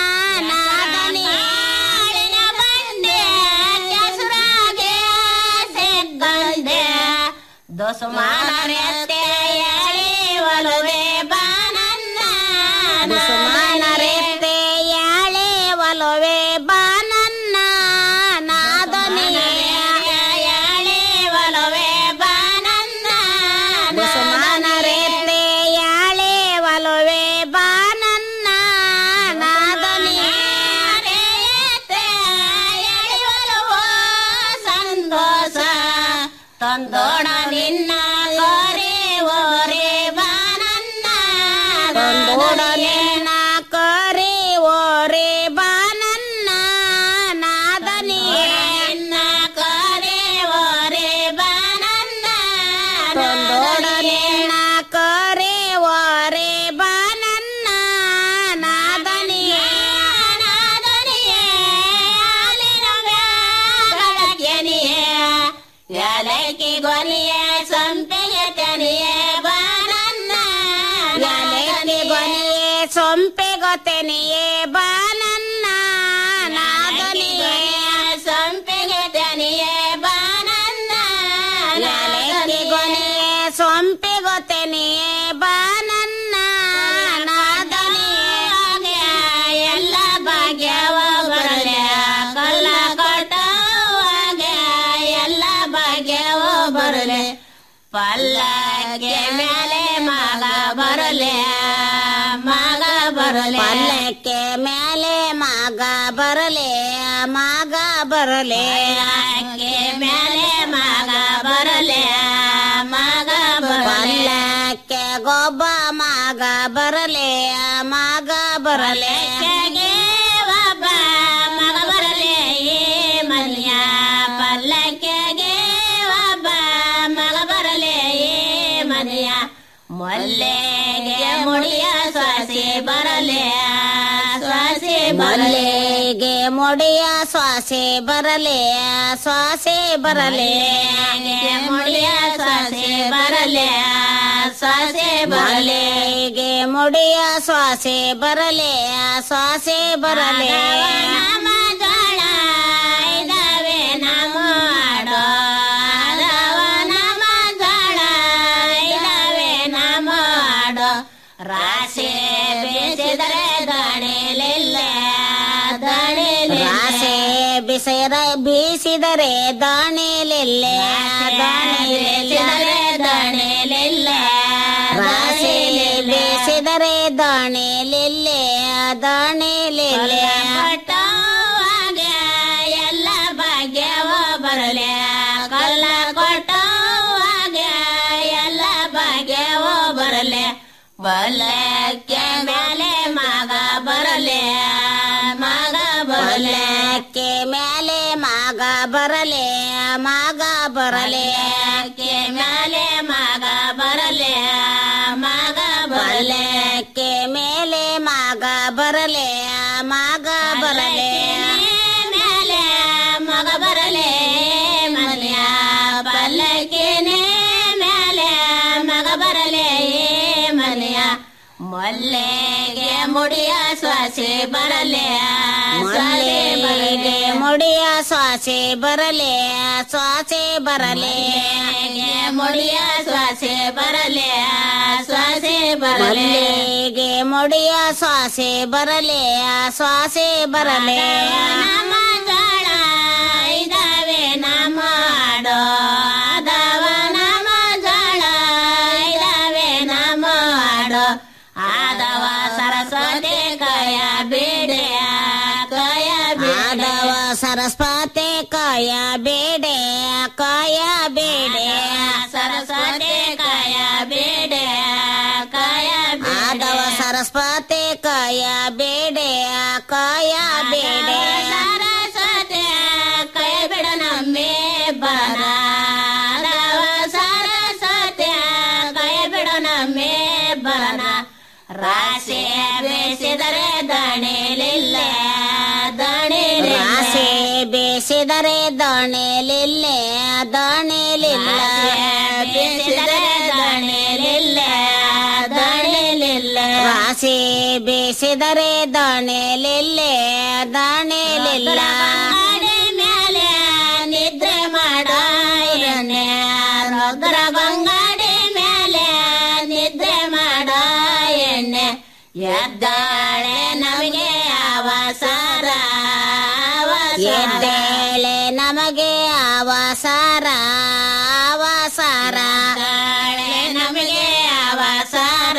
Speaker 6: ನಾದನಿಯಾಳಿನ ಬಂದೆ ಕೆಸುರಾಗೆ ಸಿಕ್ಕಂದೆ ದೊಸುಮಾನರೆತ್ತೆ ಎಳಿ ಒಲುವೆ ಬಾನನ್ನ ದೊಸುಮಾನರೆತ್ತೆ ಎಳಿ ಒಲುವೆ ಬಾನನ್ನ ನಾದನಿಯ ಎಳಿ ಒಲುವೆ ಬಾನನ್ನ ದೊಸುಮಾನರೆತ್ತೆ ಎಳಿ ಒಲುವೆ ಬಾನನ್ನ ನಾದನಿಯ ಎಳಿ ಒಲುವ ಸಂತೋಷ ತಂದೋಣ ನಿನ್ನ ಕೋರಿ ಓರೆ ಬಾನನ್ನ ತಂದೋಣ ನಿನ್ನ ಕೋರಿ ಓರೆ ಬಾನನ್ನ ನಾದನಿಯೇ ನಿನ್ನ ಕೋರಿ ಓರೆ ಬಾನನ್ನ ತಂದೋಣ ನಿನ್ನ ಕೋರಿ ಓರೆ ಬಾನನ್ನ ನಾದನಿಯೇ ನಾದನಿಯೇ ಹಾಲಿನ ಮ್ಯಾಗಳಕ್ಕೆನಿಯೇ ಯಾಲಕ್ಕಿ ಗೊನೆಯ ಸಂಪಿಗೆ ತೆನೆಯೇ ಬಾನನ್ನ ಯಾಲಕ್ಕಿ ಗೊನೆಯೇ ಸೊಂಪಿಗೊ ತೆನೆಯೇ ಬಾನನ್ನ ನಾದನಿಯೇ ಸಂಪಿಗೆ ತೆನೆಯೇ ಬಾನನ್ನ ಯಾಲಕ್ಕಿ ಗೊನೆಯೇ ಸೊಂಪಿಗೊ ತೆನೆಯೇ ಬಾನನ್ನ ನಾದನಿಯೇ ಎಲ್ಲ ಭಾಗ್ಯವ ಬರಲೆ ಕಲ್ಲ ಕೊಟ್ಟವಾಗೆ ಎಲ್ಲ ಭಾಗ್ಯವ ಬರಲೆ ಪಲ್ಲಕ್ಕೆ ಮೇಲೆ ಮಗ ಬರಲೆ ಮಗ ಬರಲೆ ಪಲ್ಲಕ್ಕೆ ಮೇಲೆ ಮಗ ಬರಲೆ ಮಗ ಬರಲೆ ಪಲ್ಲಕ್ಕೆ ಮೇಲೆ ಮಗ ಬರಲೆ ಮಗ ಪಲ್ಲಕ್ಕೆ ಗೊಬ್ಬ ಮಗ ಬರಲೆ ಮಗ ಬರಲೆ ಒಬ್ಬ ಮಗ ಬರಲೆ ಏ ಮಲ್ಯ ಪಲ್ಲಕ್ಕೆಗೆ ಒಬ್ಬ ಮಗ ಬರಲೆ ಏ ಮಲ್ಯ ಮೊಲ್ಲೆಗೆ ಮುಡಿಯ ಸ್ವಾಸಿ ಬರಲೆ ಸ್ವಾಸಿ ಮಲ್ಲೆಗೆ ಮುಡಿಯ ಸ್ವಾಸಿ ಬರಲೆ ಸ್ವಾಸಿ ಬರಲೆ ಮುಡಿಯ ಸ್ವಾಸಿ ಬರಲೆ ಸ್ವಾಸಿ ಬರಲೆಗೆ ಮುಡಿಯ ಸ್ವಾಸಿ ಬರಲೆ ಸ್ವಾಸಿ ಬರಲೆ ನಮ ಜಳ ಇದಾವೆ ನಮ ಮಾಡೋ ಅದವ ನಮ ಜಳ ಇದಾವೆ ನಮ ಮಾಡೋ ರಾಶಿ ಬೇಸಿದರೆ ದಣಿಲಿಲ್ಲ ರಾಶಿ ಬಿಸಿರ ಬೀಸಿದರೆ ದಾಣಿಲಿಲ್ಲ ದಾಣಿಲಿಲ್ಲರೆ ದಾಣಿಲಿಲ್ಲ ರಾಶಿ ಬೇಸಿದರೆ ದಾಣಿಲಿಲ್ಲ ದಾಣಿಲಿಲ್ಲ ಎಲ್ಲ ಭಾಗ್ಯವ ಬರಲೆ ಕಲ್ಲ ಕೊಟ್ಟವಾಗ ಎಲ್ಲ ಭಾಗ್ಯವ ಬರಲೆ ಬಲಕ್ಕೆ ಮೇಲೆ ಮಗ ಬರಲೆ ಮಗ ಬರಲೆಕ್ಕೆ ಮೇಲೆ ಮಗ ಬರಲೆ ಮಗ ಬರಲೆ ಮೇಲೆ ಮಗ ಬರಲೆ ಮಗ ಬರಲೆಕ್ಕೆ ಮೇಲೆ ಮಗ ಬರಲೆ ಮಗ ಬರಲೆ ಮೇಲೆ ಮಗ ಬರಲೆ ಮಲ್ಯ ಪಲ್ಲಕ್ಕಿನೇ ಮೇಲೆ ಮಗ ಬರಲೆ ಮಲ್ಯ ಮಲ್ಲೆಗೆ ಮುಡಿಯ ಸ್ವಾಸಿ ಬರಲೆ ಮಲ್ಲೆಗೆ ಮುಡಿಯ ಸ್ವಾಸಿ ಬರಲೆ ಸ್ವಾಸಿ ಬರಲೆ ಮುಡಿಯ ಸ್ವಾಸಿ ಬರಲೆ ಸ್ವಾಸಿ ಬರಲೆಗೆ ಮುಡಿಯ ಸ್ವಾಸಿ ಬರಲೆ ಸ್ವಾಸಿ ಬರಲೆ ನಮ್ಮ ಜಳ ಇದಾವೆ ನಮ್ಮ ಮಾಡೋ ಅದವ ನಮ್ಮ ಜಳ ಇದಾವೆ ನಮ್ಮ ಮಾಡೋ ಆದವ ಸರಸ್ವತಿ ಕಯ ಬೇಡೆ ಕಯ ಆದವ ಸರಸ್ವತಿ ಕಯ ಬೇಡೆ ಕಯ ಬೇಡೆ ಸರಸ್ವತಿ ಕಯ ಬೇಡೆ ಕಯ ಆದವ ಸರಸ್ವತಿ ಕಯ ಬೇಡೆ ಕಯ ಬೇಡೆ ಸರಸ್ವತಿ ಕಯ ಬೇಡ ನಮ್ಮೆ ಬರ ಸರಸ್ವತಿ ಕಯ ದೋಣೆಲಿಲ್ಲೆ ದೋಣೆಲಿಲ್ಲ ಬೀಸಿದರೆ ದೋಣೆಲಿಲ್ಲ ದೋಣೆಲಿಲ್ಲ ರಾಶಿ ಬೀಸಿದರೆ ದೋಣೆಲಿಲ್ಲೆ ದೋಣೆಲಿಲ್ಲ ಮೇಲೆ ನಿದ್ರೆ ಮಾಡೋ ಎಣ್ಣೆ ರುದ್ರ ಗಂಗಾಡಿ ಮೇಲೆ ನಿದ್ರೆ ಮಾಡೋ ಎಣ್ಣೆ ಎದ್ದಾಳೆ ನಮಗೆ ಅವಸರ ಎದ್ದೇಳೆ ನಮಗೆ ಅವಸರ ಅವಸರ ನಮಗೆ ಅವಸರ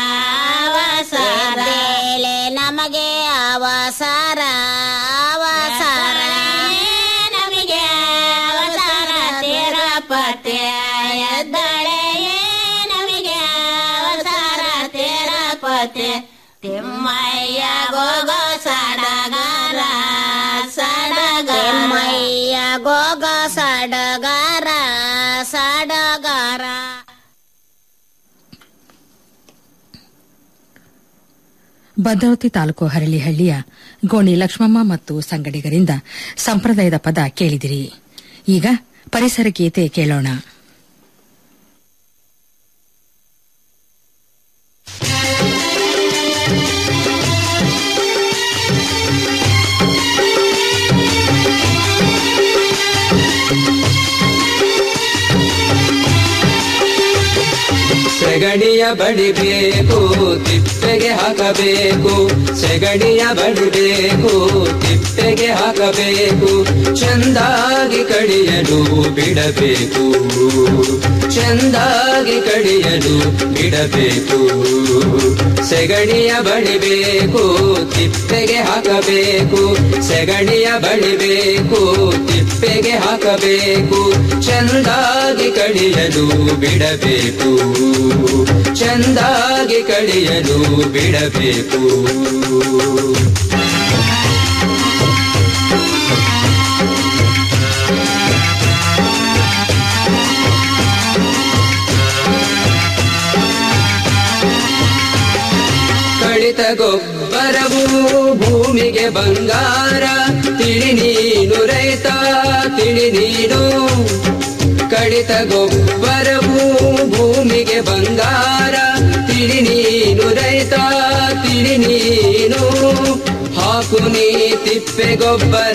Speaker 6: ಅವಸರ ನಮಗೆ ಅವಸರ ಅವಸರ ನಮಗೆ ಅವಸರ ತಿರುಪತಿ ಎದ್ದಳೆ ನಮಗೆ ಅವಸರ ತಿರುಪತಿ ತಿಮ್ಮಯ್ಯ ಗೋಗೋ ಸಡಗಾರ ಸಡಗ ತಿಮ್ಮಯ್ಯ ಗೋಗೋ ಸಡಗಾರ ಸಡಗಾರ
Speaker 3: ಭದ್ರಾವತಿ ತಾಲೂಕು ಹರಳಿಹಳ್ಳಿಯ ಗೋಣಿ ಲಕ್ಷ್ಮಮ್ಮ ಮತ್ತು ಸಂಗಡಿಗರಿಂದ ಸಂಪ್ರದಾಯದ ಪದ ಕೇಳಿದಿರಿ ಈಗ ಪರಿಸರ ಗೀತೆ ಕೇಳೋಣ
Speaker 7: ಸೆಗಣಿಯ ಬಡಿಬೇಕು ತಿಪ್ಪೆಗೆ ಹಾಕಬೇಕು ಸೆಗಣಿಯ ಬಡಿಬೇಕು ತಿಪ್ಪೆಗೆ ಹಾಕಬೇಕು ಚಂದಾಗಿ ಕಡಿಯಲು ಬಿಡಬೇಕು ಚಂದಾಗಿ ಕಡಿಯಲು ಬಿಡಬೇಕು ಸೆಗಣಿಯ ಬಡಿಬೇಕು ತಿಪ್ಪೆಗೆ ಹಾಕಬೇಕು ಸೆಗಣಿಯ ಬಡಿಬೇಕು ತಿಪ್ಪೆಗೆ ಹಾಕಬೇಕು ಚಂದಾಗಿ ಕಡಿಯಲು ಬಿಡಬೇಕು ಚಂದಾಗಿ ಕಡಿಯಲು ಬಿಡಬೇಕು ಕಡಿತ ಗೊಬ್ಬರವು ಭೂಮಿಗೆ ಬಂಗಾರ ತಿಳಿ ನೀನು ರೈತ ತಿಳಿ ನೀನು ಕಡಿತ ಗೊಬ್ಬರವು ಭೂಮಿಗೆ ಬಂಗಾರ ತಿಳಿ ನೀನು ರೈತ ತಿಳಿ ನೀನು ಹಾಕು ನೀ ತಿಪ್ಪೆ ಗೊಬ್ಬರ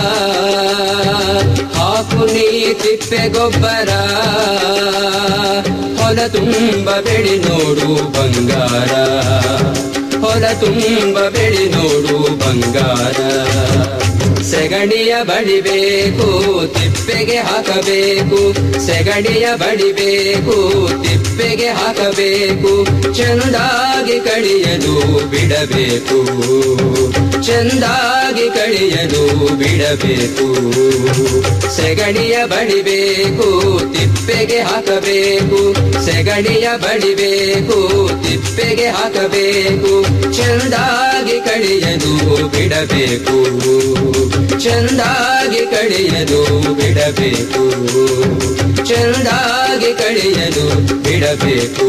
Speaker 7: ಹಾಕು ನೀ ತಿಪ್ಪೆ ಗೊಬ್ಬರ ಹೊಲ ತುಂಬ ಬೆಳಿ ನೋಡು ಬಂಗಾರ ಹೊಲ ತುಂಬ ಬೆಳಿ ನೋಡು ಬಂಗಾರ ಸೆಗಣಿಯ ಬಡಿಬೇಕು ತಿಪ್ಪೆಗೆ ಹಾಕಬೇಕು ಸೆಗಣಿಯ ಬಡಿಬೇಕು ತಿಪ್ಪೆಗೆ ಹಾಕಬೇಕು ಚಂದಾಗಿ ಕಡಿಯಲು ಬಿಡಬೇಕು ಚಂದಾಗಿ ಕಡಿಯಲು ಬಿಡಬೇಕು ಸೆಗಣಿಯ ಬಡಿಬೇಕು ತಿಪ್ಪೆಗೆ ಹಾಕಬೇಕು ಸೆಗಣಿಯ ಬಡಿಬೇಕು ತಿಪ್ಪೆಗೆ ಹಾಕಬೇಕು ಚಂದಾಗಿ ಕಡಿಯಲು ಬಿಡಬೇಕು ಚಂದಾಗಿ ಕಡಿಯಲು ಬಿಡಬೇಕು ಚಂದಾಗಿ ಕಡಿಯಲು ಬಿಡಬೇಕು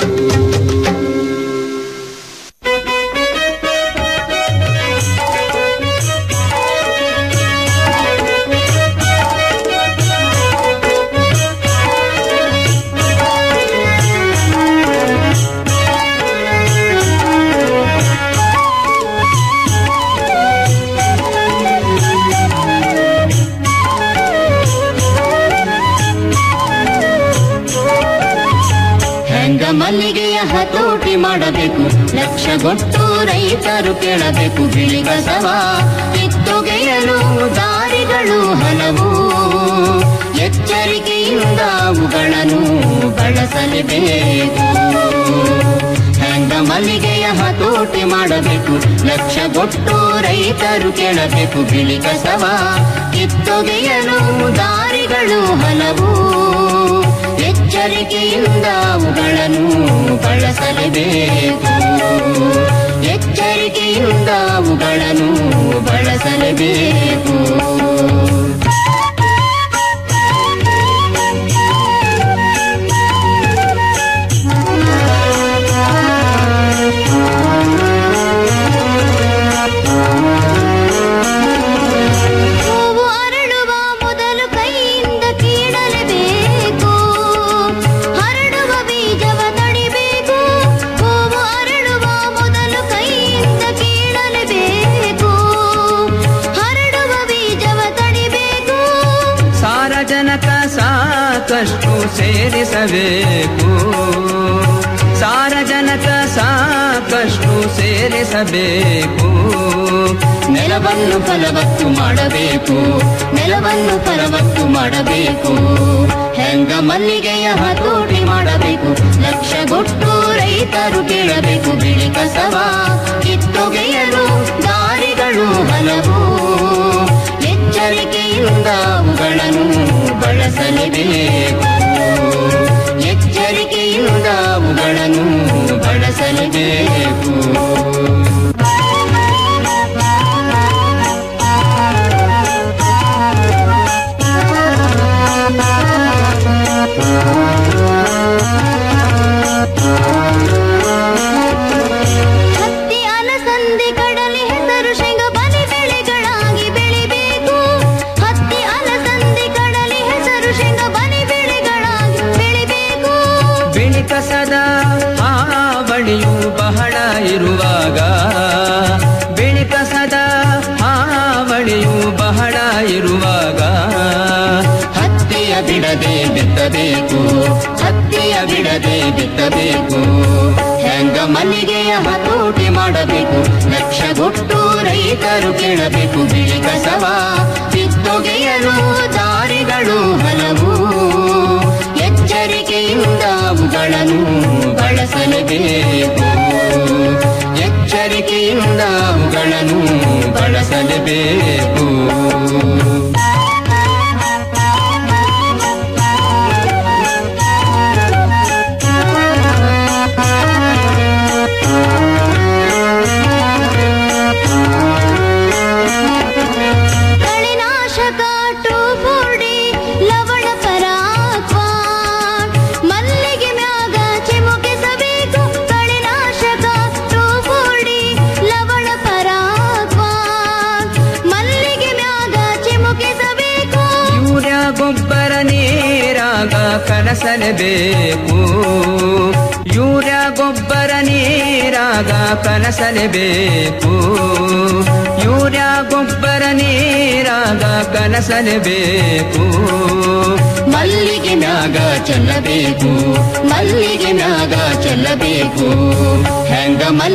Speaker 8: ಹೆಂಗ ಮಲ್ಲಿಗೆಯ ಹತೋಟಿ ಮಾಡಬೇಕು ಲಕ್ಷಗೊಟ್ಟು ರೈತರು ಕೇಳಬೇಕು ಬಿಳಿ ಕಸವ ಕಿತ್ತೊಗೆಯಲು ದಾರಿಗಳು ಹಲವು ಎಚ್ಚರಿಕೆಯಿಂದ ಅವುಗಳನ್ನು ಬಳಸಲೇಬೇಕು ಹೆಂಗ ಮಲ್ಲಿಗೆಯ ಹತೋಟಿ ಮಾಡಬೇಕು ಲಕ್ಷಗೊಟ್ಟು ರೈತರು ಕೇಳಬೇಕು ಬಿಳಿ ಕಸವ ಕಿತ್ತೊಗೆಯಲು ದಾರಿಗಳು ಹಲವು ಎಚ್ಚರಿಕೆಯಿಂದ ಅವುಗಳನ್ನು ಬಳಸಲೇಬೇಕು ಎಚ್ಚರಿಕೆಯಿಂದ ಅವುಗಳನ್ನು ಬಳಸಲೇಬೇಕು ಹೂವು ಅರಳುವ ಮೊದಲು
Speaker 7: ಸೇರಿಸಬೇಕು ಸಾರಜನಕ ಸಾಕಷ್ಟು ಸೇರಿಸಬೇಕು
Speaker 8: ನೆಲವನ್ನು ಫಲವತ್ತು ಮಾಡಬೇಕು ನೆಲವನ್ನು ಫಲವತ್ತು ಮಾಡಬೇಕು ಹೆಂಗ ಮಲ್ಲಿಗೆಯ ಹತೋಟಿ ಮಾಡಬೇಕು ಲಕ್ಷಗೊಟ್ಟು ರೈತರು ಕೇಳಬೇಕು ಬಿಳಿ ಕಸವ ಕಿತ್ತೊಗೆಯಲು ದಾರಿಗಳು ಹಲವು ಎಚ್ಚರಿಕೆಯಿಂದ ಅವುಗಳನ್ನು ಬಳಸಲೇಬೇಕು ಎಚ್ಚರಿಕೆಯಿಂದ ಅವುಗಳನ್ನು ಬಳಸಲೇಬೇಕು
Speaker 2: ಹತ್ತಿ ಅಲಸಂದಿ ಕಡಲೆ ಹೆಸರು ಶೇಂಗ ಬಲಿ ಬೆಳೆಗಳಾಗಿ ಬೆಳಿಬೇಕು ಹತ್ತಿ ಅಲಸಂದಿ ಕಡಲೆ ಹೆಸರು ಶೇಂಗ ಬಲಿ ಬೆಳೆಗಳಾಗಿ ಬೆಳಿಬೇಕು
Speaker 7: ಬಿಳಿ ಕಸದ ಹಾವಳಿಯು ಬಹಳ ಇರುವಾಗ ಬಿಳಿ ಕಸದ ಹಾವಳಿಯು ಬಹಳ ಇರುವಾಗ
Speaker 8: ಹತ್ತಿಯ ಬಿಡದೆ ಬಿತ್ತಬೇಕು ಹತ್ತಿಯ ಬಿಡದೆ ಬಿತ್ತಬೇಕು ಹೆಂಗ ಮಲ್ಲಿಗೆಯ ಹತೋಟಿ ಮಾಡಬೇಕು ಲಕ್ಷಗೊಟ್ಟು ರೈತರು ಕೇಳಬೇಕು ಬಿಳಿ ಕಸವ ಕಿತ್ತೊಗೆಯಲು ದಾರಿಗಳು ಹಲವು ಎಚ್ಚರಿಕೆಯಿಂದ ಅವುಗಳನ್ನು ಬಳಸಲೇಬೇಕು ಎಚ್ಚರಿಕೆಯಿಂದ ಅವುಗಳನ್ನು ಬಳಸಲೇಬೇಕು
Speaker 2: ಕಳೆನಾಶಕ ಟೋಫೋಡಿ ಲವಣ ಪರಾಕ್ವಾನ್ ಮಲ್ಲಿಗೆ ಮ್ಯಾಗ ಚಿಮುಕಿಸಬೇಕು ಕಳೆನಾಶಕ ಟೋಫೋಡಿ ಲವಣ ಪರಾಕ್ವಾನ್ ಮಲ್ಲಿಗೆ ಮ್ಯಾಗ ಚಿಮುಕಿಸಬೇಕು
Speaker 7: ಯೂರಿಯಾ ಗೊಬ್ಬರ ನೀರಾಗ ಕಲಸಲೇಬೇಕು ಯೂರಿಯಾ ಗೊಬ್ಬರ ನೀರಾಗ ಕಲಸಲೇಬೇಕು ಯೂರಿಯಾ ಗೊಬ್ಬರ ನೀರಾಗ ಕಲಸಲೇಬೇಕು
Speaker 8: ಮಲ್ಲಿಗೆ ಮ್ಯಾಗ ಚೆಲ್ಲಬೇಕು ಮಲ್ಲಿಗೆ ಮ್ಯಾಗ ಚೆಲ್ಲಬೇಕು ಹೆಂಗ ಮಲ್ಲಿ